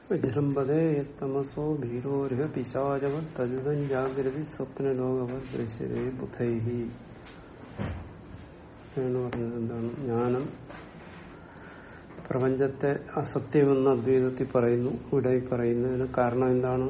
വിജൃംഭതേ തമസോ ഭീരോരഹ പിശാചവത് തജിതം ജാഗ്രതി സ്വപ്നലോകവത് ദൃശ്യതേ ബുധൈഹി എന്ന് പറഞ്ഞത് എന്താണ് ജ്ഞാനം പ്രപഞ്ചത്തെ അസത്യമെന്ന് അദ്വൈതത്തിൽ പറയുന്നു ഇവിടെ ഈ പറയുന്നതിന് കാരണം എന്താണ്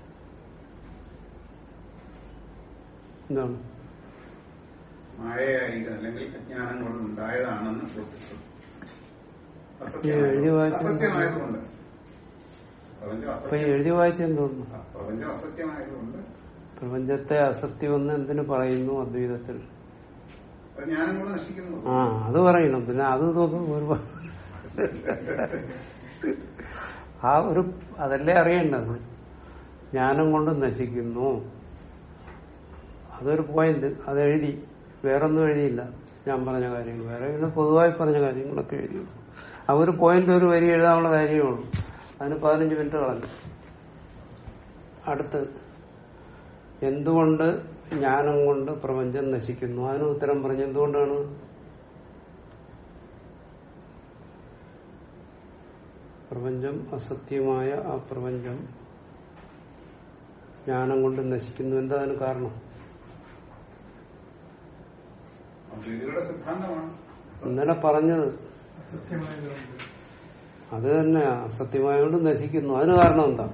എന്താണ് മായയായിരിക്കും അല്ലെങ്കിൽ അജ്ഞാനം കൊണ്ട് ഉണ്ടായതാണെന്ന് ബോധിച്ചു ഈ എഴുതി വായിച്ച- അസത്യമായതുകൊണ്ട് പ്രപഞ്ചം അപ്പൊ ഈ അസത്യം എഴുതി വായിച്ചെന്ന് തോന്നുന്നു ആ, പ്രപഞ്ചം അസത്യമായതുകൊണ്ട് പ്രപഞ്ചത്തെ അസത്യമെന്ന് എന്തിനു പറയുന്നു അദ്വൈതത്തിൽ അത് ജ്ഞാനം കൊണ്ട് നശിക്കുന്നു ആ അത് പറയണം പിന്നെ അത് നോക്കും ഒരുപാട് ആ ഒരു അതല്ലേ അറിയേണ്ടത് ജ്ഞാനം കൊണ്ട് നശിക്കുന്നു അതൊരു പോയിന്റ് അത് എഴുതി വേറൊന്നും എഴുതിയില്ല ഞാൻ പറഞ്ഞ കാര്യങ്ങൾ വേറെ പിന്നെ പൊതുവായി പറഞ്ഞ കാര്യങ്ങളൊക്കെ എഴുതി ആ ഒരു പോയിന്റ് ഒരു വരി എഴുതാനുള്ള കാര്യമേ ഉള്ളൂ അതിന് പതിനഞ്ച് മിനിറ്റ് കളഞ്ഞു അടുത്ത് എന്തുകൊണ്ട് ജ്ഞാനം കൊണ്ട് പ്രപഞ്ചം നശിക്കുന്നു അതിന് ഉത്തരം പറഞ്ഞു എന്തുകൊണ്ടാണ് പ്രപഞ്ചം അസത്യമായ ആ പ്രപഞ്ചം ജ്ഞാനം കൊണ്ട് നശിക്കുന്നു എന്താ അതിന് കാരണം അദ്വൈതികളുടെ സിദ്ധാന്തമാണ് ഇന്നലെ പറഞ്ഞത് അത് തന്നെ അസത്യമായോണ്ട് നശിക്കുന്നു അതിന് കാരണം എന്താ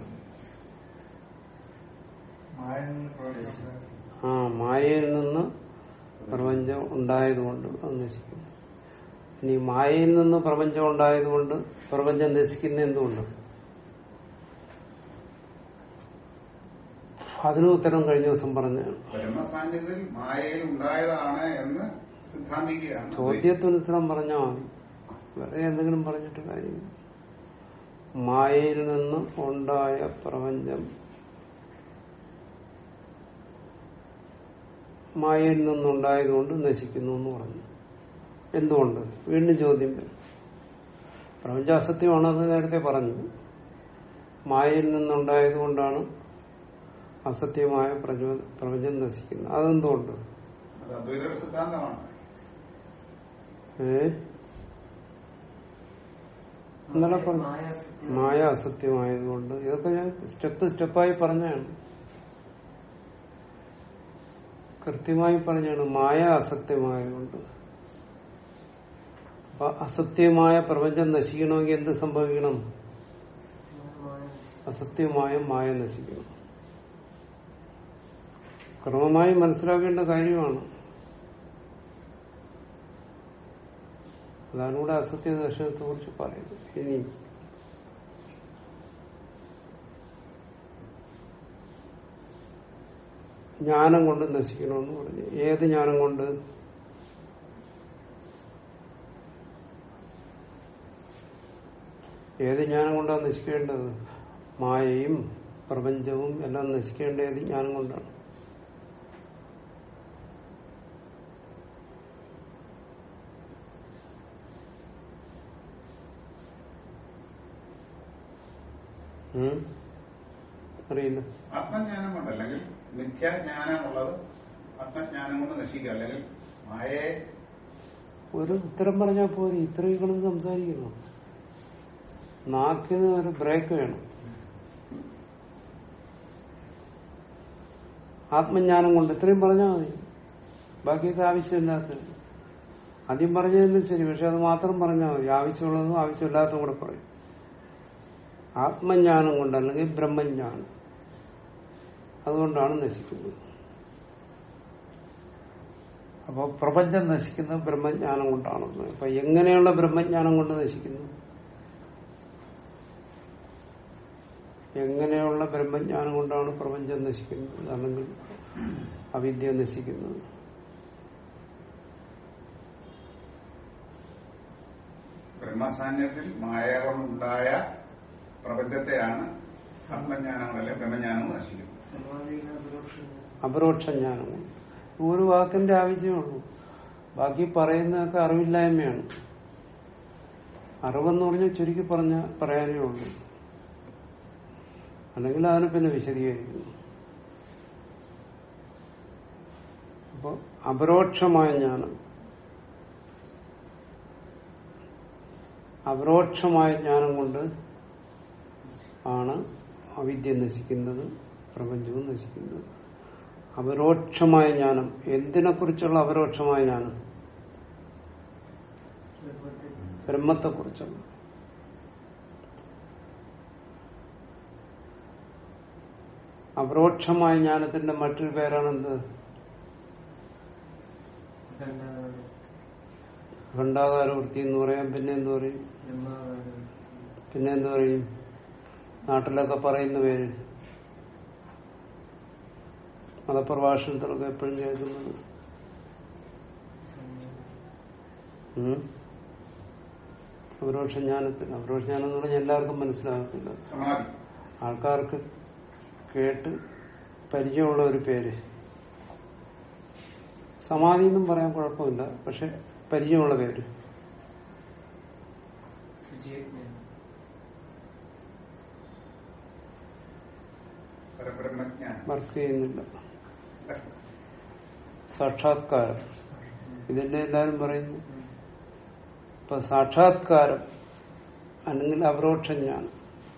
ആ മായയിൽ നിന്ന് പ്രപഞ്ചം ഉണ്ടായതുകൊണ്ട് അത് നശിക്കുന്നു ഇനി മായയിൽ നിന്ന് പ്രപഞ്ചം ഉണ്ടായതുകൊണ്ട് പ്രപഞ്ചം നശിക്കുന്ന എന്തുകൊണ്ട് അതിന് ഉത്തരം കഴിഞ്ഞ ദിവസം പറഞ്ഞാണ് ബ്രഹ്മസാന്നിധ്യത്തിൽ മായയിൽ ഉണ്ടായതാണ് എന്ന് സിദ്ധാന്തിക്കുകയാണ് ചോദ്യത്തിന് ഉത്തരം പറഞ്ഞാൽ മതി വെറുതെ എന്തെങ്കിലും പറഞ്ഞിട്ട് കാര്യമില്ല മായയിൽ നിന്ന് ഉണ്ടായ പ്രപഞ്ചം മായയിൽ നിന്നുണ്ടായതുകൊണ്ട് നശിക്കുന്നു എന്ന് പറഞ്ഞു എന്തുകൊണ്ട് വീണ്ടും ചോദ്യം വരും പ്രപഞ്ച അസത്യമാണെന്ന് നേരത്തെ പറഞ്ഞു മായയിൽ നിന്നുണ്ടായതുകൊണ്ടാണ് അസത്യമായ പ്രപഞ്ച- പ്രപഞ്ചം നശിക്കുന്നത് അതെന്തുകൊണ്ട് അത് അദ്വൈതയുടെ സിദ്ധാന്തമാണ് ഏ ഇന്നലെ പറഞ്ഞു മായ അസത്യമായതുകൊണ്ട് ഇതൊക്കെ ഞാൻ സ്റ്റെപ്പ് സ്റ്റെപ്പായി പറഞ്ഞാണ് കൃത്യമായി പറഞ്ഞാണ് മായ അസത്യമായതുകൊണ്ട് അപ്പൊ അസത്യമായ പ്രപഞ്ചം നശിക്കണമെങ്കിൽ എന്ത് സംഭവിക്കണം അസത്യമായ മായ നശിക്കണം ക്രമമായി മനസ്സിലാക്കേണ്ട കാര്യമാണ് അതാണ് ഇവിടെ അസത്യ ദർശനത്തെ കുറിച്ച് പറയുന്നത് ഇനി ജ്ഞാനം കൊണ്ട് നശിക്കണമെന്ന് പറഞ്ഞു ഏത് ജ്ഞാനം കൊണ്ട് ഏത് ജ്ഞാനം കൊണ്ടാണ് നശിക്കേണ്ടത് മായയും പ്രപഞ്ചവും എല്ലാം നശിക്കേണ്ട ഏത് ജ്ഞാനം കൊണ്ടാണ് ഉം? അറിയില്ല ആത്മജ്ഞാനം കൊണ്ട് അല്ലെങ്കിൽ മിഥ്യാജ്ഞാനമുള്ളത് ആത്മജ്ഞാനം കൊണ്ട് നശിക്കുക അല്ലെങ്കിൽ മായയെ ഒരു ഉത്തരം പറഞ്ഞാൽ പോരെ ഇത്രയും കിടന്ന് സംസാരിക്കണം നാക്കിന് ഒരു ബ്രേക്ക് വേണം ആത്മജ്ഞാനം കൊണ്ട് ഇത്രയും പറഞ്ഞാൽ മതി ബാക്കിയൊക്കെ ആവശ്യമില്ലാത്ത ആദ്യം പറഞ്ഞതിന് ശരി പക്ഷെ അത് മാത്രം പറഞ്ഞാൽ മതി ആവശ്യമുള്ളതും ആവശ്യമില്ലാത്തതും കൂടെ പറയും ആത്മജ്ഞാനം കൊണ്ട് അല്ലെങ്കിൽ ബ്രഹ്മജ്ഞാനം അതുകൊണ്ടാണ് നശിക്കുന്നത് അപ്പോൾ പ്രപഞ്ചം നശിക്കുന്നത് ബ്രഹ്മജ്ഞാനം കൊണ്ടാണെന്ന് അപ്പൊ എങ്ങനെയുള്ള ബ്രഹ്മജ്ഞാനം കൊണ്ട് നശിക്കുന്നു എങ്ങനെയുള്ള ബ്രഹ്മജ്ഞാനം കൊണ്ടാണ് പ്രപഞ്ചം നശിക്കുന്നത് അല്ലെങ്കിൽ അവിദ്യ നശിക്കുന്നത് ബ്രഹ്മസാന്നിധ്യത്തിൽ മായ കൊണ്ടുണ്ടായ പ്രപഞ്ചത്തെയാണ് ആത്മജ്ഞാനം കൊണ്ട് അല്ലെങ്കിൽ ബ്രഹ്മജ്ഞാനം കൊണ്ട് നശിക്കുന്നത് അപരോക്ഷ ജ്ഞാനം കൊണ്ട് ഒരു വാക്കിന്റെ ആവശ്യമുള്ളൂ ബാക്കി പറയുന്നതൊക്കെ അറിവില്ലായ്മയാണ് അറിവെന്ന് പറഞ്ഞാൽ ചുരുക്കി പറഞ്ഞ പറയാനേ ഉള്ളൂ അല്ലെങ്കിൽ അതിനെ പിന്നെ വിശദീകരിക്കുന്നു അപ്പൊ അപരോക്ഷമായ ജ്ഞാനം അപരോക്ഷമായ ജ്ഞാനം കൊണ്ട് ആണ് അവിദ്യ നശിക്കുന്നത് പ്രപഞ്ചവും നശിക്കുന്നത് അപരോക്ഷമായ ജ്ഞാനം എന്തിനെക്കുറിച്ചുള്ള അപരോക്ഷമായ ജ്ഞാനം ബ്രഹ്മത്തെക്കുറിച്ചുള്ള അപരോക്ഷമായ ജ്ഞാനത്തിന്റെ മറ്റൊരു പേരാണെന്ത് ഖണ്ഡാകാര വൃത്തി എന്ന് പറയാം പിന്നെ എന്ത് പറയും പിന്നെ എന്ത് പറയും നാട്ടിലൊക്കെ പറയുന്ന പേര് മതപ്രഭാഷണത്തിലൊക്കെ എപ്പോഴും കേൾക്കുന്നത് ഉം? അപരോക്ഷ ജ്ഞാനത്തിന് അപരോക്ഷ ജ്ഞാനം എന്ന് പറഞ്ഞാൽ എല്ലാവർക്കും മനസ്സിലാകത്തില്ല സമാധി ആൾക്കാർക്ക് കേട്ട് പരിചയമുള്ള ഒരു പേര് സമാധി എന്നും പറയാൻ കുഴപ്പമില്ല പക്ഷെ പരിചയമുള്ള പേര് പരബ്രഹ്മജ്ഞാനം വർക്ക് ചെയ്യുന്നില്ല സാക്ഷാത്കാരം ഇതിന്റെ എല്ലാരും പറയുന്നു ഇപ്പൊ സാക്ഷാത്കാരം അല്ലെങ്കിൽ അപരോക്ഷ ജ്ഞാനം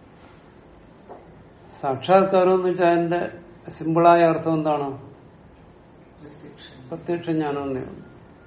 സാക്ഷാത്കാരം എന്ന് വെച്ചാൽ അതിന്റെ സിമ്പിളായ അർത്ഥം എന്താണ് പ്രത്യക്ഷ ജ്ഞാനം എന്നേ ഉള്ളൂ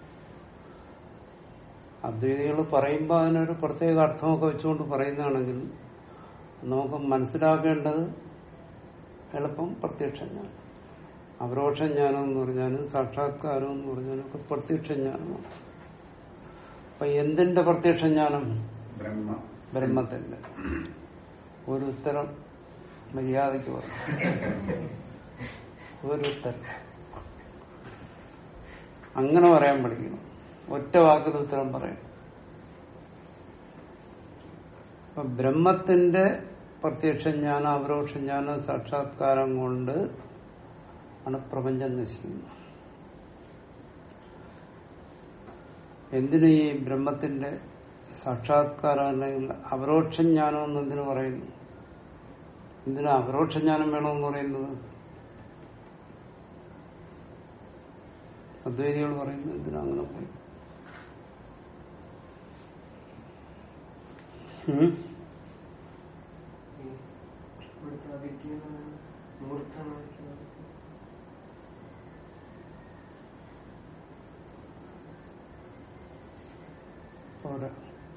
അദ്വൈതികൾ പറയുമ്പോൾ അതിനൊരു പ്രത്യേക അർത്ഥമൊക്കെ വെച്ചുകൊണ്ട് പറയുന്നതാണെങ്കിൽ നമുക്ക് മനസ്സിലാക്കേണ്ടത് എളുപ്പം പ്രത്യക്ഷ ജ്ഞാനം അപരോക്ഷ ജ്ഞാനം എന്ന് പറഞ്ഞാലും സാക്ഷാത്കാരം എന്ന് പറഞ്ഞാലും ഒക്കെ പ്രത്യക്ഷ ജ്ഞാനമാണ് അപ്പൊ എന്തിന്റെ പ്രത്യക്ഷ ജ്ഞാനം ബ്രഹ്മ ബ്രഹ്മത്തിന്റെ ഒരു ഉത്തരം മര്യാദയ്ക്ക് പറഞ്ഞു ഒരു ഉത്തരം അങ്ങനെ പറയാൻ പഠിക്കണം ഒറ്റ വാക്കിൽ ഉത്തരം പറയണം അപ്പൊ ബ്രഹ്മത്തിന്റെ പ്രത്യക്ഷ ജ്ഞാനം അപരോക്ഷ ജ്ഞാനം സാക്ഷാത്കാരം കൊണ്ട് ആണ് പ്രപഞ്ചം നശിക്കുന്നത് എന്തിനു ഈ ബ്രഹ്മത്തിന്റെ സാക്ഷാത്കാരം അല്ലെങ്കിൽ അപരോക്ഷ ജ്ഞാനം എന്ന് എന്തിനു പറയുന്നു എന്തിനാ അപരോക്ഷ ജ്ഞാനം വേണമെന്ന് പറയുന്നത് അദ്വൈതികൾ പറയുന്നത് എന്തിനാ അങ്ങനെ പറയും ഉം? പോരാ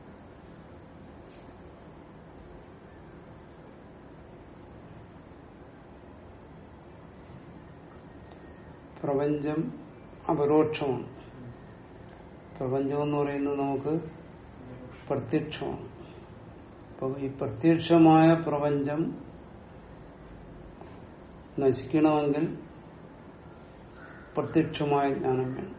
പ്രപഞ്ചം അപരോക്ഷമാണ് പ്രപഞ്ചം എന്ന് പറയുന്നത് നമുക്ക് പ്രത്യക്ഷമാണ് അപ്പൊ ഈ പ്രത്യക്ഷമായ പ്രപഞ്ചം നശിക്കണമെങ്കിൽ പ്രത്യക്ഷമായ ജ്ഞാനം വേണം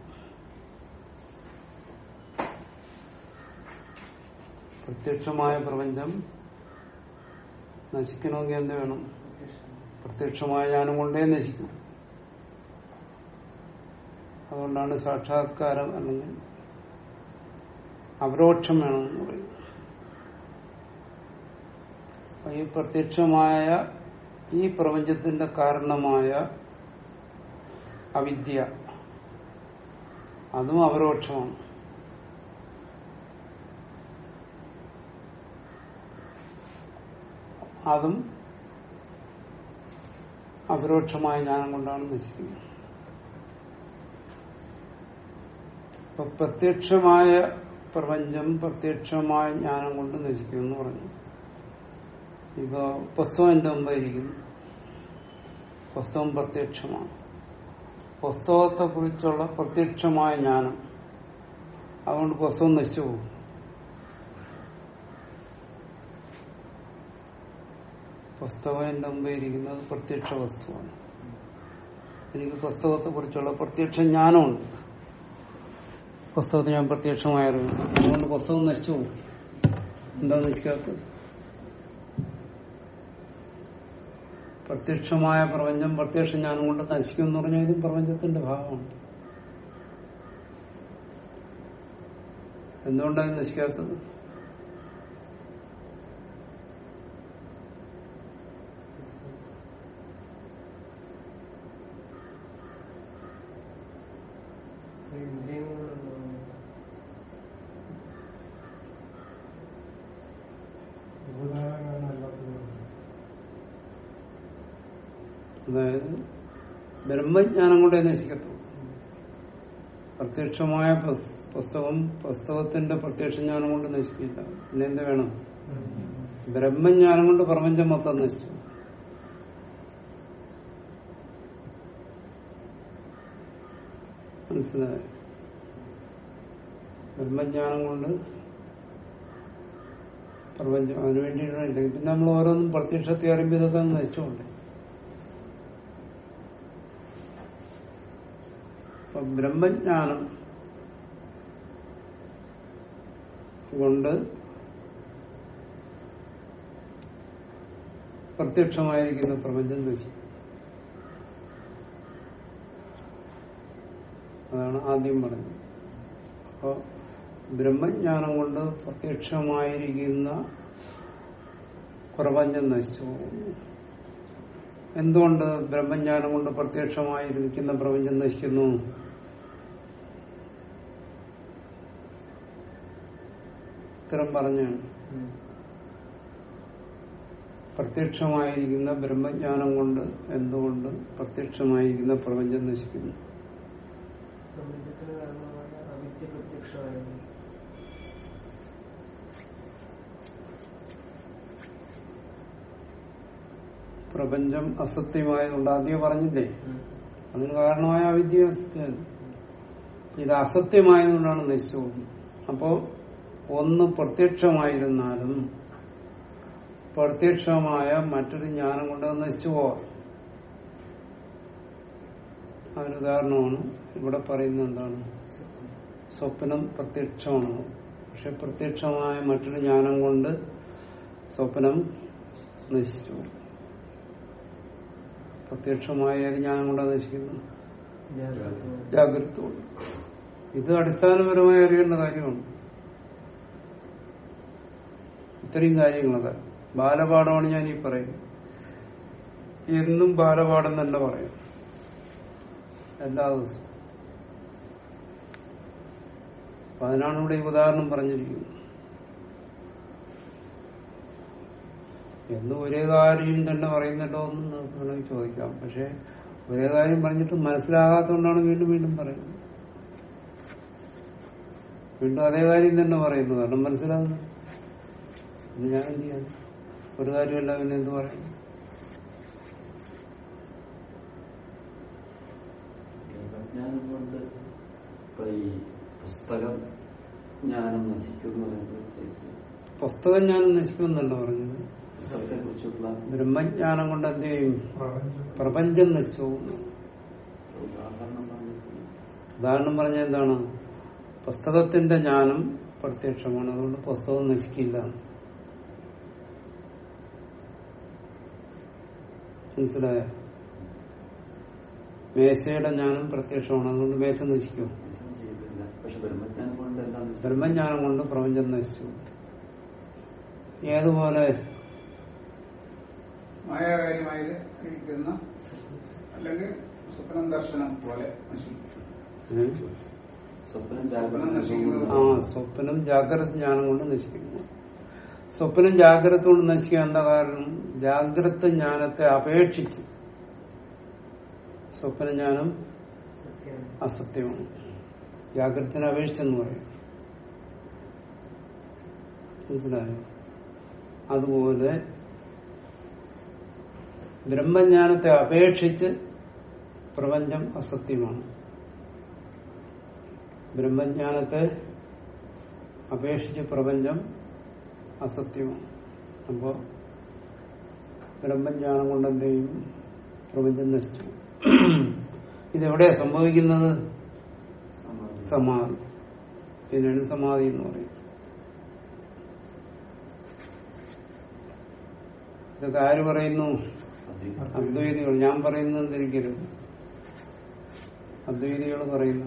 പ്രത്യക്ഷമായ പ്രപഞ്ചം നശിക്കണമെങ്കിൽ എന്ത് വേണം പ്രത്യക്ഷമായ ജ്ഞാനം കൊണ്ടേ നശിക്കും അതുകൊണ്ടാണ് സാക്ഷാത്കാരം അല്ലെങ്കിൽ അപരോക്ഷം വേണമെന്ന് പറയുന്നത് അപ്പൊ ഈ പ്രത്യക്ഷമായ ഈ പ്രപഞ്ചത്തിന്റെ കാരണമായ അവിദ്യ അതും അപരോക്ഷമാണ് അതും അപരോക്ഷമായ ജ്ഞാനം കൊണ്ടാണ് നശിക്കുന്നത് ഇപ്പൊ പ്രത്യക്ഷമായ പ്രപഞ്ചം പ്രത്യക്ഷമായ ജ്ഞാനം കൊണ്ട് നശിക്കുമെന്ന് പറഞ്ഞു ഇപ്പൊ പുസ്തകം എന്റെ മുമ്പായിരിക്കുന്നു പുസ്തകം പ്രത്യക്ഷമാണ് പുസ്തകത്തെ കുറിച്ചുള്ള പ്രത്യക്ഷമായ ജ്ഞാനം അതുകൊണ്ട് പുസ്തകം നശിച്ചു പോകും പുസ്തകം എന്റെ മുമ്പേ ഇരിക്കുന്നത് പ്രത്യക്ഷ വസ്തുവാണ് എനിക്ക് പുസ്തകത്തെ കുറിച്ചുള്ള പ്രത്യക്ഷ ജ്ഞാനമുണ്ട് പുസ്തകത്തെ ഞാൻ പ്രത്യക്ഷമായി അറിയുന്നു അതുകൊണ്ട് പുസ്തകം നശിച്ചു പോകും എന്താ നശിക്കാത്തത് പ്രത്യക്ഷമായ പ്രപഞ്ചം പ്രത്യക്ഷ ജ്ഞാനം കൊണ്ട് നശിക്കും എന്ന് പറഞ്ഞാൽ ഇതും പ്രപഞ്ചത്തിന്റെ ഭാഗമാണ് എന്തുകൊണ്ടാണ് നശിക്കാത്തത് അതായത് ബ്രഹ്മജ്ഞാനം കൊണ്ടേ നശിക്കത്തുള്ളൂ പ്രത്യക്ഷമായ പുസ്- പുസ്തകം പുസ്തകത്തിന്റെ പ്രത്യക്ഷ ജ്ഞാനം കൊണ്ട് നശിക്കില്ല പിന്നെ എന്ത് വേണം ബ്രഹ്മജ്ഞാനം കൊണ്ട് പ്രപഞ്ചം മൊത്തം നശിച്ചു മനസ്സിലായി ബ്രഹ്മജ്ഞാനം കൊണ്ട് പ്രപഞ്ചം അതിനു വേണ്ടിയിട്ടാണ് ഇല്ലെങ്കിൽ പിന്നെ നമ്മൾ ഓരോന്നും പ്രത്യക്ഷത്തെ അറിയുമ്പോൾ ഇതൊക്കെ അങ്ങ് നശിച്ചുകൊണ്ട് അപ്പൊ ബ്രഹ്മജ്ഞാനം കൊണ്ട് പ്രത്യക്ഷമായിരിക്കുന്ന പ്രപഞ്ചം നശിക്കും അതാണ് ആദ്യം പറഞ്ഞത് അപ്പോൾ ബ്രഹ്മജ്ഞാനം കൊണ്ട് പ്രത്യക്ഷമായിരിക്കുന്ന പ്രപഞ്ചം നശിച്ചു പോകുന്നു എന്തുകൊണ്ട് ബ്രഹ്മജ്ഞാനം കൊണ്ട് പ്രത്യക്ഷമായിരിക്കുന്ന പ്രപഞ്ചം നശിക്കുന്നു ഉത്തരം പറഞ്ഞാണ് പ്രത്യക്ഷമായിരിക്കുന്ന ബ്രഹ്മജ്ഞാനം കൊണ്ട് എന്തുകൊണ്ട് പ്രത്യക്ഷമായിരിക്കുന്ന പ്രപഞ്ചം നശിക്കുന്നു പ്രപഞ്ചത്തിന് കാരണമായ അവിദ്യ പ്രത്യക്ഷമായിരുന്നു പ്രപഞ്ചം അസത്യമായതുകൊണ്ട് ആദ്യം പറഞ്ഞില്ലേ അതിന് കാരണമായ അവിദ്യ അസത്യമാണ് ഇത് അസത്യമായതുകൊണ്ടാണ് നശിച്ചു പോകുന്നത് അപ്പോ ഒന്ന് പ്രത്യക്ഷമായിരുന്നാലും പ്രത്യക്ഷമായ മറ്റൊരു ജ്ഞാനം കൊണ്ട് അത് നശിച്ചു പോവാം അതിന് ഉദാഹരണമാണ് ഇവിടെ പറയുന്നത് എന്താണ് സ്വപ്നം പ്രത്യക്ഷമാണ് പക്ഷെ പ്രത്യക്ഷമായ മറ്റൊരു ജ്ഞാനം കൊണ്ട് സ്വപ്നം നശിച്ചു പോകും. പ്രത്യക്ഷമായ ഏത് ജ്ഞാനം കൊണ്ടാണ് നശിക്കുന്നത് ജാഗ്രത കൊണ്ട് ഇത് അടിസ്ഥാനപരമായി അറിയേണ്ട കാര്യമാണ് ഇത്രയും കാര്യങ്ങളൊക്കെ ബാലപാഠമാണ് ഞാൻ ഈ പറയുന്നത് എന്നും ബാലപാഠം തന്നെ പറയും എല്ലാ ദിവസവും അപ്പൊ അതിനാണ് ഇവിടെ ഈ ഉദാഹരണം പറഞ്ഞിരിക്കുന്നത് എന്ന് ഒരേ കാര്യം തന്നെ പറയുന്നല്ലോ എന്ന് നമുക്ക് വേണമെങ്കിൽ ചോദിക്കാം പക്ഷെ ഒരേ കാര്യം പറഞ്ഞിട്ട് മനസ്സിലാകാത്തതുകൊണ്ടാണ് വീണ്ടും വീണ്ടും പറയുന്നത് വീണ്ടും അതേ കാര്യം തന്നെ പറയുന്നു കാരണം മനസ്സിലാകുന്നു ഇത് ഞാൻ എന്ത് ചെയ്യാൻ ഒരു കാര്യമല്ല പിന്നെ എന്ത് പറയുന്നു ജ്ഞാനം കൊണ്ട് ഇപ്പൊ ഈ പുസ്തകം ജ്ഞാനം നശിക്കുന്നു പറയുമ്പോഴത്തേക്ക് പുസ്തകം ഞാൻ നശിക്കുമെന്നല്ല പറഞ്ഞത് പുസ്തകത്തെ കുറിച്ചുള്ള ബ്രഹ്മജ്ഞാനം കൊണ്ട് എന്ത് ചെയ്യും പ്രപഞ്ചം നശിച്ചു പോകുന്നു ഉദാഹരണം പറഞ്ഞിട്ടുണ്ട് ഉദാഹരണം പറഞ്ഞ എന്താണ് പുസ്തകത്തിന്റെ ജ്ഞാനം പ്രത്യക്ഷമാണ് അതുകൊണ്ട് പുസ്തകം നശിക്കില്ല മനസ്സിലായോ മേശയുടെ ജ്ഞാനം പ്രത്യക്ഷമാണ് അതുകൊണ്ട് മേശ നശിക്കും മനുഷ്യൻ ചെയ്തില്ല പക്ഷെ ബ്രഹ്മജ്ഞാനം കൊണ്ട് എല്ലാം നശിച്ചു. ബ്രഹ്മജ്ഞാനം കൊണ്ട് പ്രപഞ്ചം നശിച്ചു ഏതുപോലെ മായാകാര്യമായത് ഇരിക്കുന്ന അല്ലെങ്കിൽ സ്വപ്നം ദർശനം പോലെ നശിക്കും ഏ? സ്വപ്നം സ്വപ്നം നശിക്കുന്നത് ആ സ്വപ്നം ജാഗ്രത ജ്ഞാനം കൊണ്ട് നശിക്കുന്നു സ്വപ്നം ജാഗ്രത കൊണ്ട് നശിക്കാൻ എന്താ കാരണം ജാഗ്രത ജ്ഞാനത്തെ അപേക്ഷിച്ച് സ്വപ്നജ്ഞാനം സത്യം അസത്യമാണ് ജാഗ്രതനെ അപേക്ഷിച്ചെന്ന് പറയും മനസ്സിലായോ അതുപോലെ ബ്രഹ്മജ്ഞാനത്തെ അപേക്ഷിച്ച് പ്രപഞ്ചം അസത്യമാണ് ബ്രഹ്മജ്ഞാനത്തെ അപേക്ഷിച്ച് പ്രപഞ്ചം അസത്യമാണ് അപ്പോ ബ്രഹ്മജ്ഞാനം കൊണ്ട് എന്ത് ചെയ്യും പ്രപഞ്ചം നശിച്ചു ഇതെവിടെയാ സംഭവിക്കുന്നത് സമാധി. സമാധി ഇതിനാണ് സമാധി എന്ന് പറയും ഇതൊക്കെ ആര് പറയുന്നു അദ്വൈതം. അദ്വൈതികൾ ഞാൻ പറയുന്നത് ധരിക്കരുത് അദ്വൈതികൾ പറയുന്ന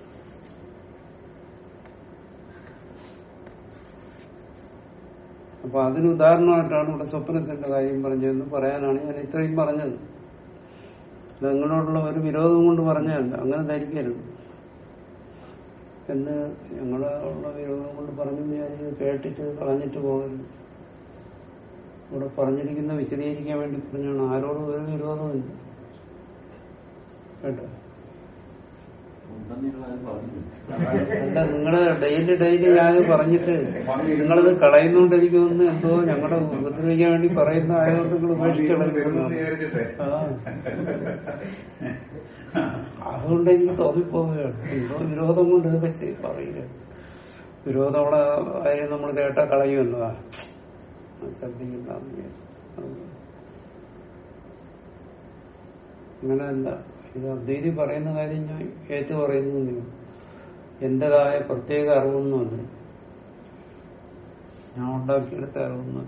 അപ്പൊ അതിന് ഉദാഹരണമായിട്ടാണ് ഇവിടെ സ്വപ്നത്തിന്റെ കാര്യം പറഞ്ഞതെന്ന് പറയാനാണ് ഞാൻ ഇത്രയും പറഞ്ഞത് ഇത് നിങ്ങളോടുള്ള ഒരു വിരോധം കൊണ്ട് പറഞ്ഞതല്ല അങ്ങനെ ധരിക്കരുത് എന്ന് ഞങ്ങളോടുള്ള വിരോധം കൊണ്ട് പറഞ്ഞു ഞാൻ ഇത് കേട്ടിട്ട് കളഞ്ഞിട്ട് പോകരുത് ഇവിടെ പറഞ്ഞിരിക്കുന്ന വിശദീകരിക്കാൻ വേണ്ടി പറഞ്ഞാണ് ആരോടും ഒരു വിരോധമില്ല കേട്ടോ ഉണ്ടെന്ന് നിങ്ങൾ ആരും പറഞ്ഞില്ല അല്ല നിങ്ങള് ഡെയിലി ഡെയിലി ഞാൻ പറഞ്ഞിട്ട് നിങ്ങളത് കളയുന്നോണ്ട് എനിക്ക് തോന്നുന്നു എന്തോ ഞങ്ങളുടെ ഉപദ്രവിക്കാൻ വേണ്ടി പറയുന്ന ആയതുകൊണ്ട് നിങ്ങൾ ഉപേക്ഷിക്കണം വിചാരിച്ചിട്ടേ ആ അതുകൊണ്ട് എനിക്ക് തോന്നിപ്പോവുകയാണ് എന്തോ വിരോധം കൊണ്ട് ഇതൊക്കെ ചെയ്ത് പറയുക വിരോധമുള്ള കാര്യം നമ്മൾ കേട്ടാ കളയുമല്ലോ ആ, ശ്രദ്ധിക്കണ്ടെന്ന് വിചാരിച്ചു. അതുകൊണ്ട്. അങ്ങനെ അല്ല ഇത് അദ്വൈതി പറയുന്ന കാര്യം ഞാൻ ഏറ്റു പറയുന്നു എന്റേതായ പ്രത്യേക അറിവൊന്നുമല്ല ഞാൻ ഉണ്ടാക്കിയെടുത്ത അറിവൊന്നുമല്ല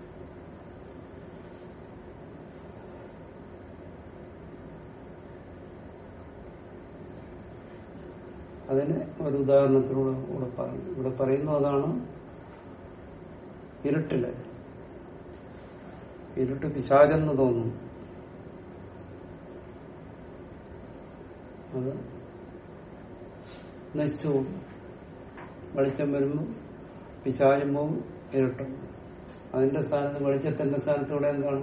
അതിന് ഒരു ഉദാഹരണത്തിലൂടെ ഇവിടെ പറഞ്ഞു ഇവിടെ പറയുന്നു അതാണ് ഇരുട്ടില് ഇരുട്ട് പിശാചെന്ന് തോന്നുന്നു അത് നശിച്ചു പോകും വെളിച്ചം വരുമ്പോൾ പിശാചും പോവും ഇരുട്ടും അതിന്റെ സ്ഥാനത്ത് വെളിച്ചത്തിന്റെ സ്ഥാനത്തൂടെ എന്താണ്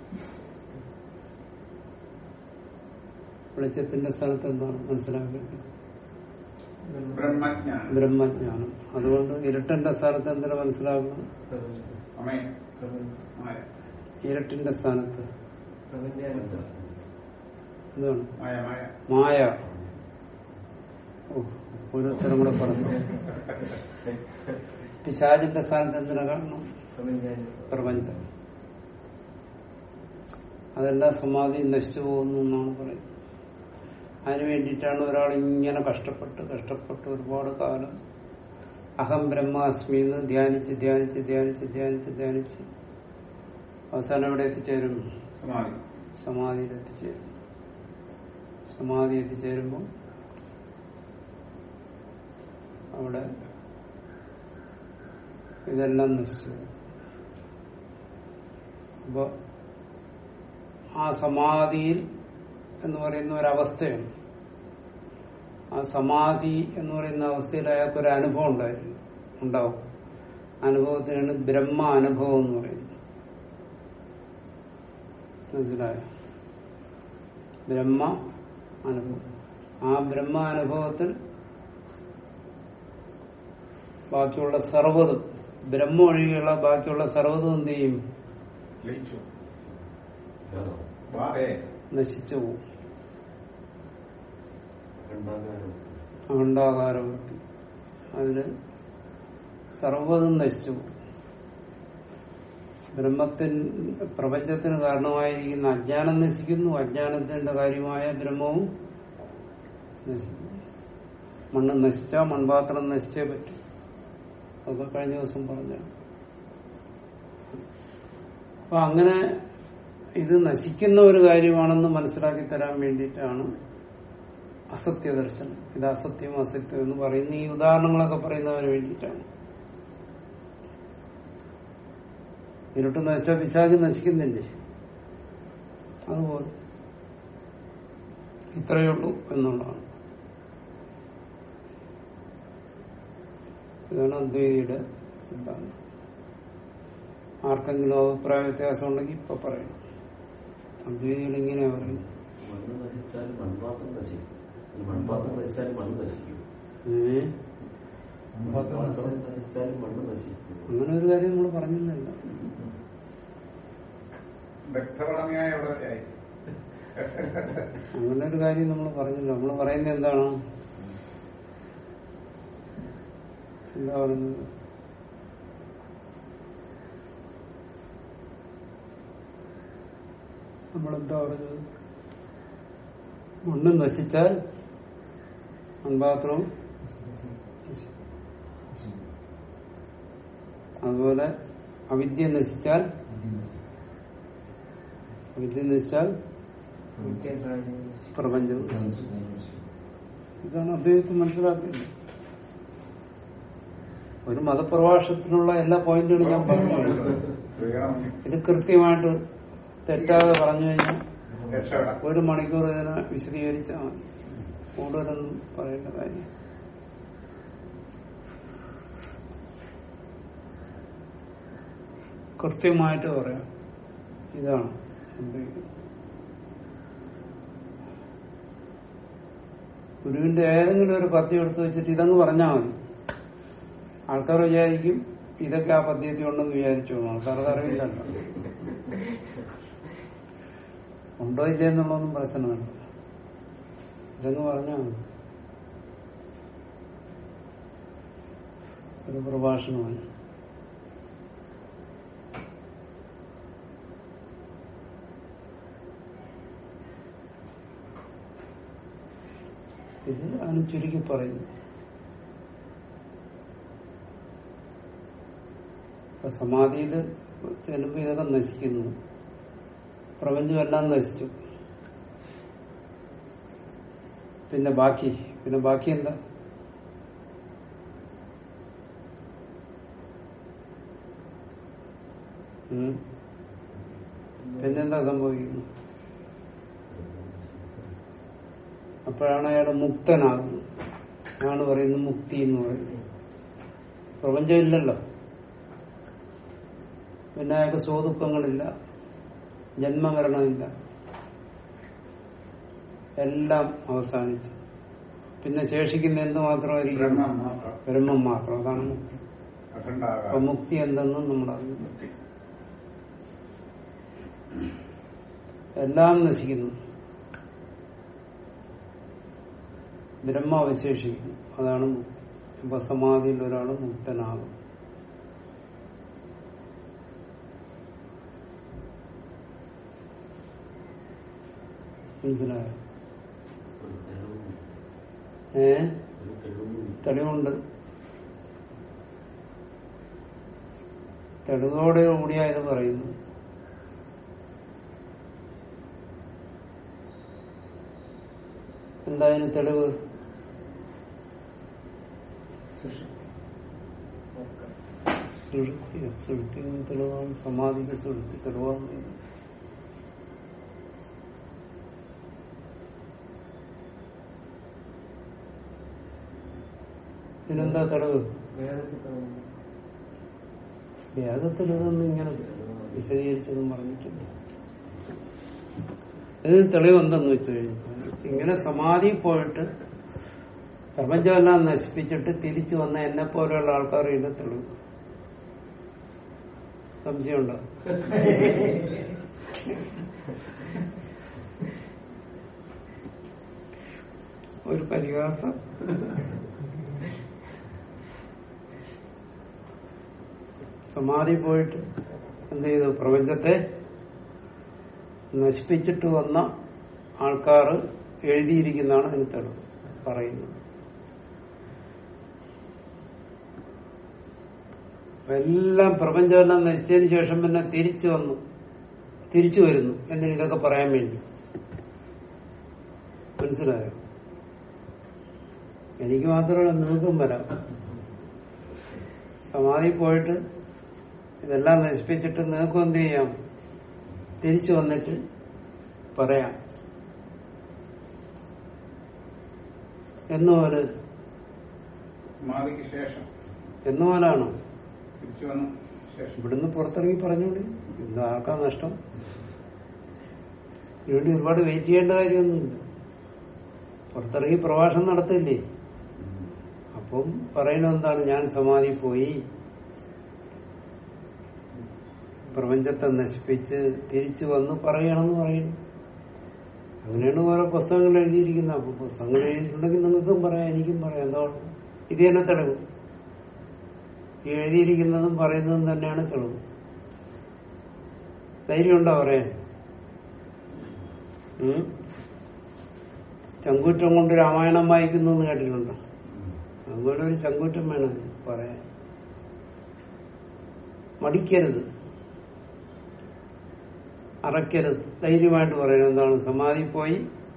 വെളിച്ചത്തിന്റെ സ്ഥാനത്ത് എന്താണ് മനസ്സിലാക്കേണ്ടത് ബ്രഹ്മജ്ഞാനം ബ്രഹ്മജ്ഞാനം അതുകൊണ്ട് ഇരുട്ടിന്റെ സ്ഥാനത്ത് എന്തിനാ മനസ്സിലാക്കണം അമേ പ്രപഞ്ചം മായ ഇരുട്ടിന്റെ സ്ഥാനത്ത് പ്രപഞ്ചാനുഭവം എന്താണ് മായ മായ മായ ഓ ഒരു ഉത്തരം കൂടെ പറഞ്ഞു പിശാചിന്റെ സ്ഥാനത്ത് എന്തിനാ കാണണം പ്രപഞ്ചാനുഭവം പ്രപഞ്ചം അതെല്ലാം സമാധി നശിച്ചു പോകുന്നു എന്നാണ് പറയുന്നത് അതിനു വേണ്ടിയിട്ടാണ് ഒരാൾ ഇങ്ങനെ കഷ്ടപ്പെട്ട് കഷ്ടപ്പെട്ട് ഒരുപാട് കാലം അഹം ബ്രഹ്മാസ്മി എന്ന് ധ്യാനിച്ച് ധ്യാനിച്ച് ധ്യാനിച്ച് ധ്യാനിച്ച് ധ്യാനിച്ച് അവസാനം എവിടെ എത്തിച്ചേരും സമാധി സമാധിയിൽ എത്തിച്ചേരും സമാധി എത്തിച്ചേരുമ്പോൾ അവിടെ ഇതെല്ലാം നശിച്ചു അപ്പൊ ആ സമാധിയിൽ എന്ന് പറയുന്ന ഒരവസ്ഥയാണ് ആ സമാധി എന്ന് പറയുന്ന അവസ്ഥയിൽ അയാൾക്ക് ഒരു അനുഭവം ഉണ്ടായിരുന്നു ഉണ്ടാവും അനുഭവത്തിനാണ് ബ്രഹ്മ അനുഭവം എന്ന് പറയുന്നത് മനസ്സിലായോ ബ്രഹ്മ അനുഭവം ആ ബ്രഹ്മ അനുഭവത്തിൽ ബാക്കിയുള്ള സർവ്വതും ബ്രഹ്മ ഒഴികെയുള്ള ബാക്കിയുള്ള സർവ്വതും എന്ത് ചെയ്യും ലയിച്ചു വേറെ വാഹേ നശിച്ചു പോകും ഉണ്ടാകാനും അഖണ്ഡാകാരവൃത്തി അതിന് സർവ്വതും നശിച്ചു പോകും ബ്രഹ്മത്തിന് പ്രപഞ്ചത്തിന് കാരണമായിരിക്കുന്ന അജ്ഞാനം നശിക്കുന്നു അജ്ഞാനത്തിന്റെ കാര്യമായ ബ്രഹ്മവും നശിക്കുന്നു മണ്ണ് നശിച്ചാൽ മൺപാത്രം നശിച്ചേ പറ്റും അതൊക്കെ കഴിഞ്ഞ ദിവസം പറഞ്ഞു അപ്പൊ അങ്ങനെ ഇത് നശിക്കുന്ന ഒരു കാര്യമാണെന്ന് മനസ്സിലാക്കി തരാൻ വേണ്ടിയിട്ടാണ് അസത്യ ദർശനം ഇത് അസത്യം അസത്യം എന്ന് പറയുന്ന ഈ ഉദാഹരണങ്ങളൊക്കെ പറയുന്നതിന് വേണ്ടിയിട്ടാണ് ഇരുട്ട് നശിച്ച പിശാച് നശിക്കുന്നില്ലേ അതുപോലെ ഇത്രയേ ഉള്ളൂ എന്നുള്ളതാണ് ഇതാണ് അദ്വൈതിയുടെ സിദ്ധാന്തം ആർക്കെങ്കിലും അഭിപ്രായ വ്യത്യാസം ഉണ്ടെങ്കിൽ ഇപ്പൊ പറയണം അദ്വൈതികൾ ഇങ്ങനെ പറയുന്നു മണ്ണ് നശിച്ചാലും മൺപാത്രം നശിക്കും ഈ മൺപാത്രം നശിച്ചാലും മണ്ണ് നശിക്കും ഏ മൺപാത്രം നശിച്ചാലും മണ്ണ് നശിക്കും അങ്ങനെ ഒരു കാര്യം നമ്മൾ പറഞ്ഞില്ല വ്യക്തപടമയായ എവിടെ ആയി അങ്ങനെ ഒരു കാര്യം നമ്മൾ പറഞ്ഞില്ല നമ്മൾ പറയുന്നത് എന്താണ് എന്താ പറയുന്നത് നമ്മളെന്താ പറഞ്ഞത് മണ്ണ് നശിച്ചാൽ മൺപാത്രവും നശിക്കും. അതുപോലെ അവിദ്യ നശിച്ചാൽ അവിദ്യ നശിച്ചാൽ നിത്യപ്രാജ്ഞ പ്രപഞ്ചം നശിക്കും. ഇതാണ് അദ്ദേഹത്തെ മനസ്സിലാക്കേണ്ടത് ഒരു മതപ്രഭാഷണത്തിനുള്ള എല്ലാ പോയിന്റുകളും ഞാൻ പറഞ്ഞു കഴിഞ്ഞു. വേണം ഇത് കൃത്യമായിട്ട് തെറ്റാതെ പറഞ്ഞു കഴിഞ്ഞാൽ രക്ഷപ്പെടാം ഒരു മണിക്കൂർ ഇതിനെ വിശദീകരിച്ചാൽ മതി കൂടുതലൊന്നും പറയേണ്ട കാര്യം കൃത്യമായിട്ട് പറയാം ഇതാണ് സംഭവിക്കുന്നത് ഗുരുവിന്റെ ഏതെങ്കിലും ഒരു പദ്യം എടുത്തു വെച്ചിട്ട് ഇതങ്ങ് പറഞ്ഞാൽ മതി ആൾക്കാർ വിചാരിക്കും ഇതൊക്കെ ആ പദ്യത്തിൽ ഉണ്ടെന്ന് വിചാരിച്ചു പോകും. ആൾക്കാർക്ക് അറിയില്ലല്ലോ ഉണ്ടോ ഇല്ലേ എന്നുള്ളതൊന്നും പ്രശ്നമല്ല ഇതങ്ങ് പറഞ്ഞാൽ മതി ഒരു പ്രഭാഷണമാണ് ഇത് ആണ് ചുരുക്കി പറയുന്നു ഇപ്പൊ സമാധിയിൽ ചെല്ലുമ്പോ ഇതൊക്കെ നശിക്കുന്നു പ്രപഞ്ചമെല്ലാം നശിച്ചു പിന്നെ ബാക്കി പിന്നെ ബാക്കി എന്താ ഉം? പിന്നെന്താ സംഭവിക്കുന്നു അപ്പോഴാണ് അയാൾ മുക്തനാകുന്നത് അതാണ് പറയുന്നത് മുക്തി എന്ന് പറയുന്നത് പ്രപഞ്ചമില്ലല്ലോ പിന്നെ അയാൾക്ക് സ്വദുഃഖങ്ങളില്ല ജന്മമരണമില്ല എല്ലാം അവസാനിച്ചു പിന്നെ ശേഷിക്കുന്ന എന്ത് മാത്രമായിരിക്കും ബ്രഹ്മം മാത്രം ബ്രഹ്മം മാത്രം അതാണ് മുക്തി അപ്പൊ അഖണ്ഡാകാരം മുക്തി എന്തെന്നും നമ്മൾ അറിയുന്നു എല്ലാം നശിക്കുന്നു ബ്രഹ്മ അവശേഷിക്കുന്നു അതാണ് മുക്തി ഇപ്പൊ സമാധിയിൽ ഒരാൾ മുക്തനാകും മനസ്സിലായോ ഒരു തെളിവും ഏ ഒരു തെളിവും തെളിവുണ്ട് തെളിവോടെ കൂടിയാ ഇത് പറയുന്നു എന്തായാലും തെളിവ് സുഷുപ്തി സുഷുപ്തി തെളിവാണ് സമാധിക്ക് സുഷുപ്തി തെളിവാണ് ഇതിനെന്താ തെളിവ് വേദത്തിൽ പറയുന്നു വേദത്തിൽ ഇതൊന്നും ഇങ്ങനെ വിശദീകരിച്ചൊന്നും പറഞ്ഞിട്ടില്ല ഇതിന് തെളിവ് എന്തെന്ന് വെച്ച് കഴിഞ്ഞാൽ ഇങ്ങനെ സമാധി പോയിട്ട് പ്രപഞ്ചമെല്ലാം നശിപ്പിച്ചിട്ട് തിരിച്ചു വന്ന എന്നെ പോലെയുള്ള ആൾക്കാർ ഇതിന്റെ തെളിവ് സംശയമുണ്ടോ ഒരു പരിഹാസം സമാധി പോയിട്ട് എന്ത് ചെയ്തു പ്രപഞ്ചത്തെ നശിപ്പിച്ചിട്ട് വന്ന ആൾക്കാർ എഴുതിയിരിക്കുന്നതാണ് അതിന് തെളിവ് പറയുന്നത് അപ്പൊ എല്ലാം പ്രപഞ്ചമെല്ലാം നശിച്ചതിന് ശേഷം പിന്നെ തിരിച്ചു വന്നു തിരിച്ചു വരുന്നു എന്തിന് ഇതൊക്കെ പറയാൻ വേണ്ടി മനസ്സിലായോ എനിക്ക് മാത്രമല്ല നിങ്ങൾക്കും വരാം സമാധി പോയിട്ട് ഇതെല്ലാം നശിപ്പിച്ചിട്ട് നിങ്ങൾക്കും എന്ത് ചെയ്യാം തിരിച്ചു വന്നിട്ട് പറയാം എന്നുപോലെ സമാധിക്ക് ശേഷം എന്നുപോലാണോ തിരിച്ചു വന്ന ശേഷം ഇവിടുന്ന് പുറത്തിറങ്ങി പറഞ്ഞോളി ഇന്ന് ആർക്കാ നഷ്ടം ഇവിടെ ഒരുപാട് വെയിറ്റ് ചെയ്യേണ്ട കാര്യമൊന്നുമില്ല പുറത്തിറങ്ങി പ്രഭാഷണം നടത്തില്ലേ അപ്പം പറയുന്നത് എന്താണ് ഞാൻ സമാധി പോയി പ്രപഞ്ചത്തെ നശിപ്പിച്ച് തിരിച്ചു വന്ന് പറയണമെന്ന് പറയുന്നു അങ്ങനെയാണ് ഓരോ പുസ്തകങ്ങൾ എഴുതിയിരിക്കുന്നത് അപ്പൊ പുസ്തകങ്ങൾ എഴുതിയിട്ടുണ്ടെങ്കിൽ നിങ്ങൾക്കും പറയാം എനിക്കും പറയാം എന്താ കുഴപ്പം? ഇത് തന്നെ തെളിവ് ഈ എഴുതിയിരിക്കുന്നതും പറയുന്നതും തന്നെയാണ് തെളിവ് ധൈര്യമുണ്ടോ പറയാൻ ഉം? ചങ്കൂറ്റം കൊണ്ട് രാമായണം വായിക്കുന്നു എന്ന് കേട്ടിട്ടുണ്ടോ അതുപോലെ ഒരു ചങ്കൂറ്റം വേണം പറയാൻ മടിക്കരുത് അറക്കരുത് ധൈര്യമായിട്ട് പറയണം എന്താണ് സമാധി പോയി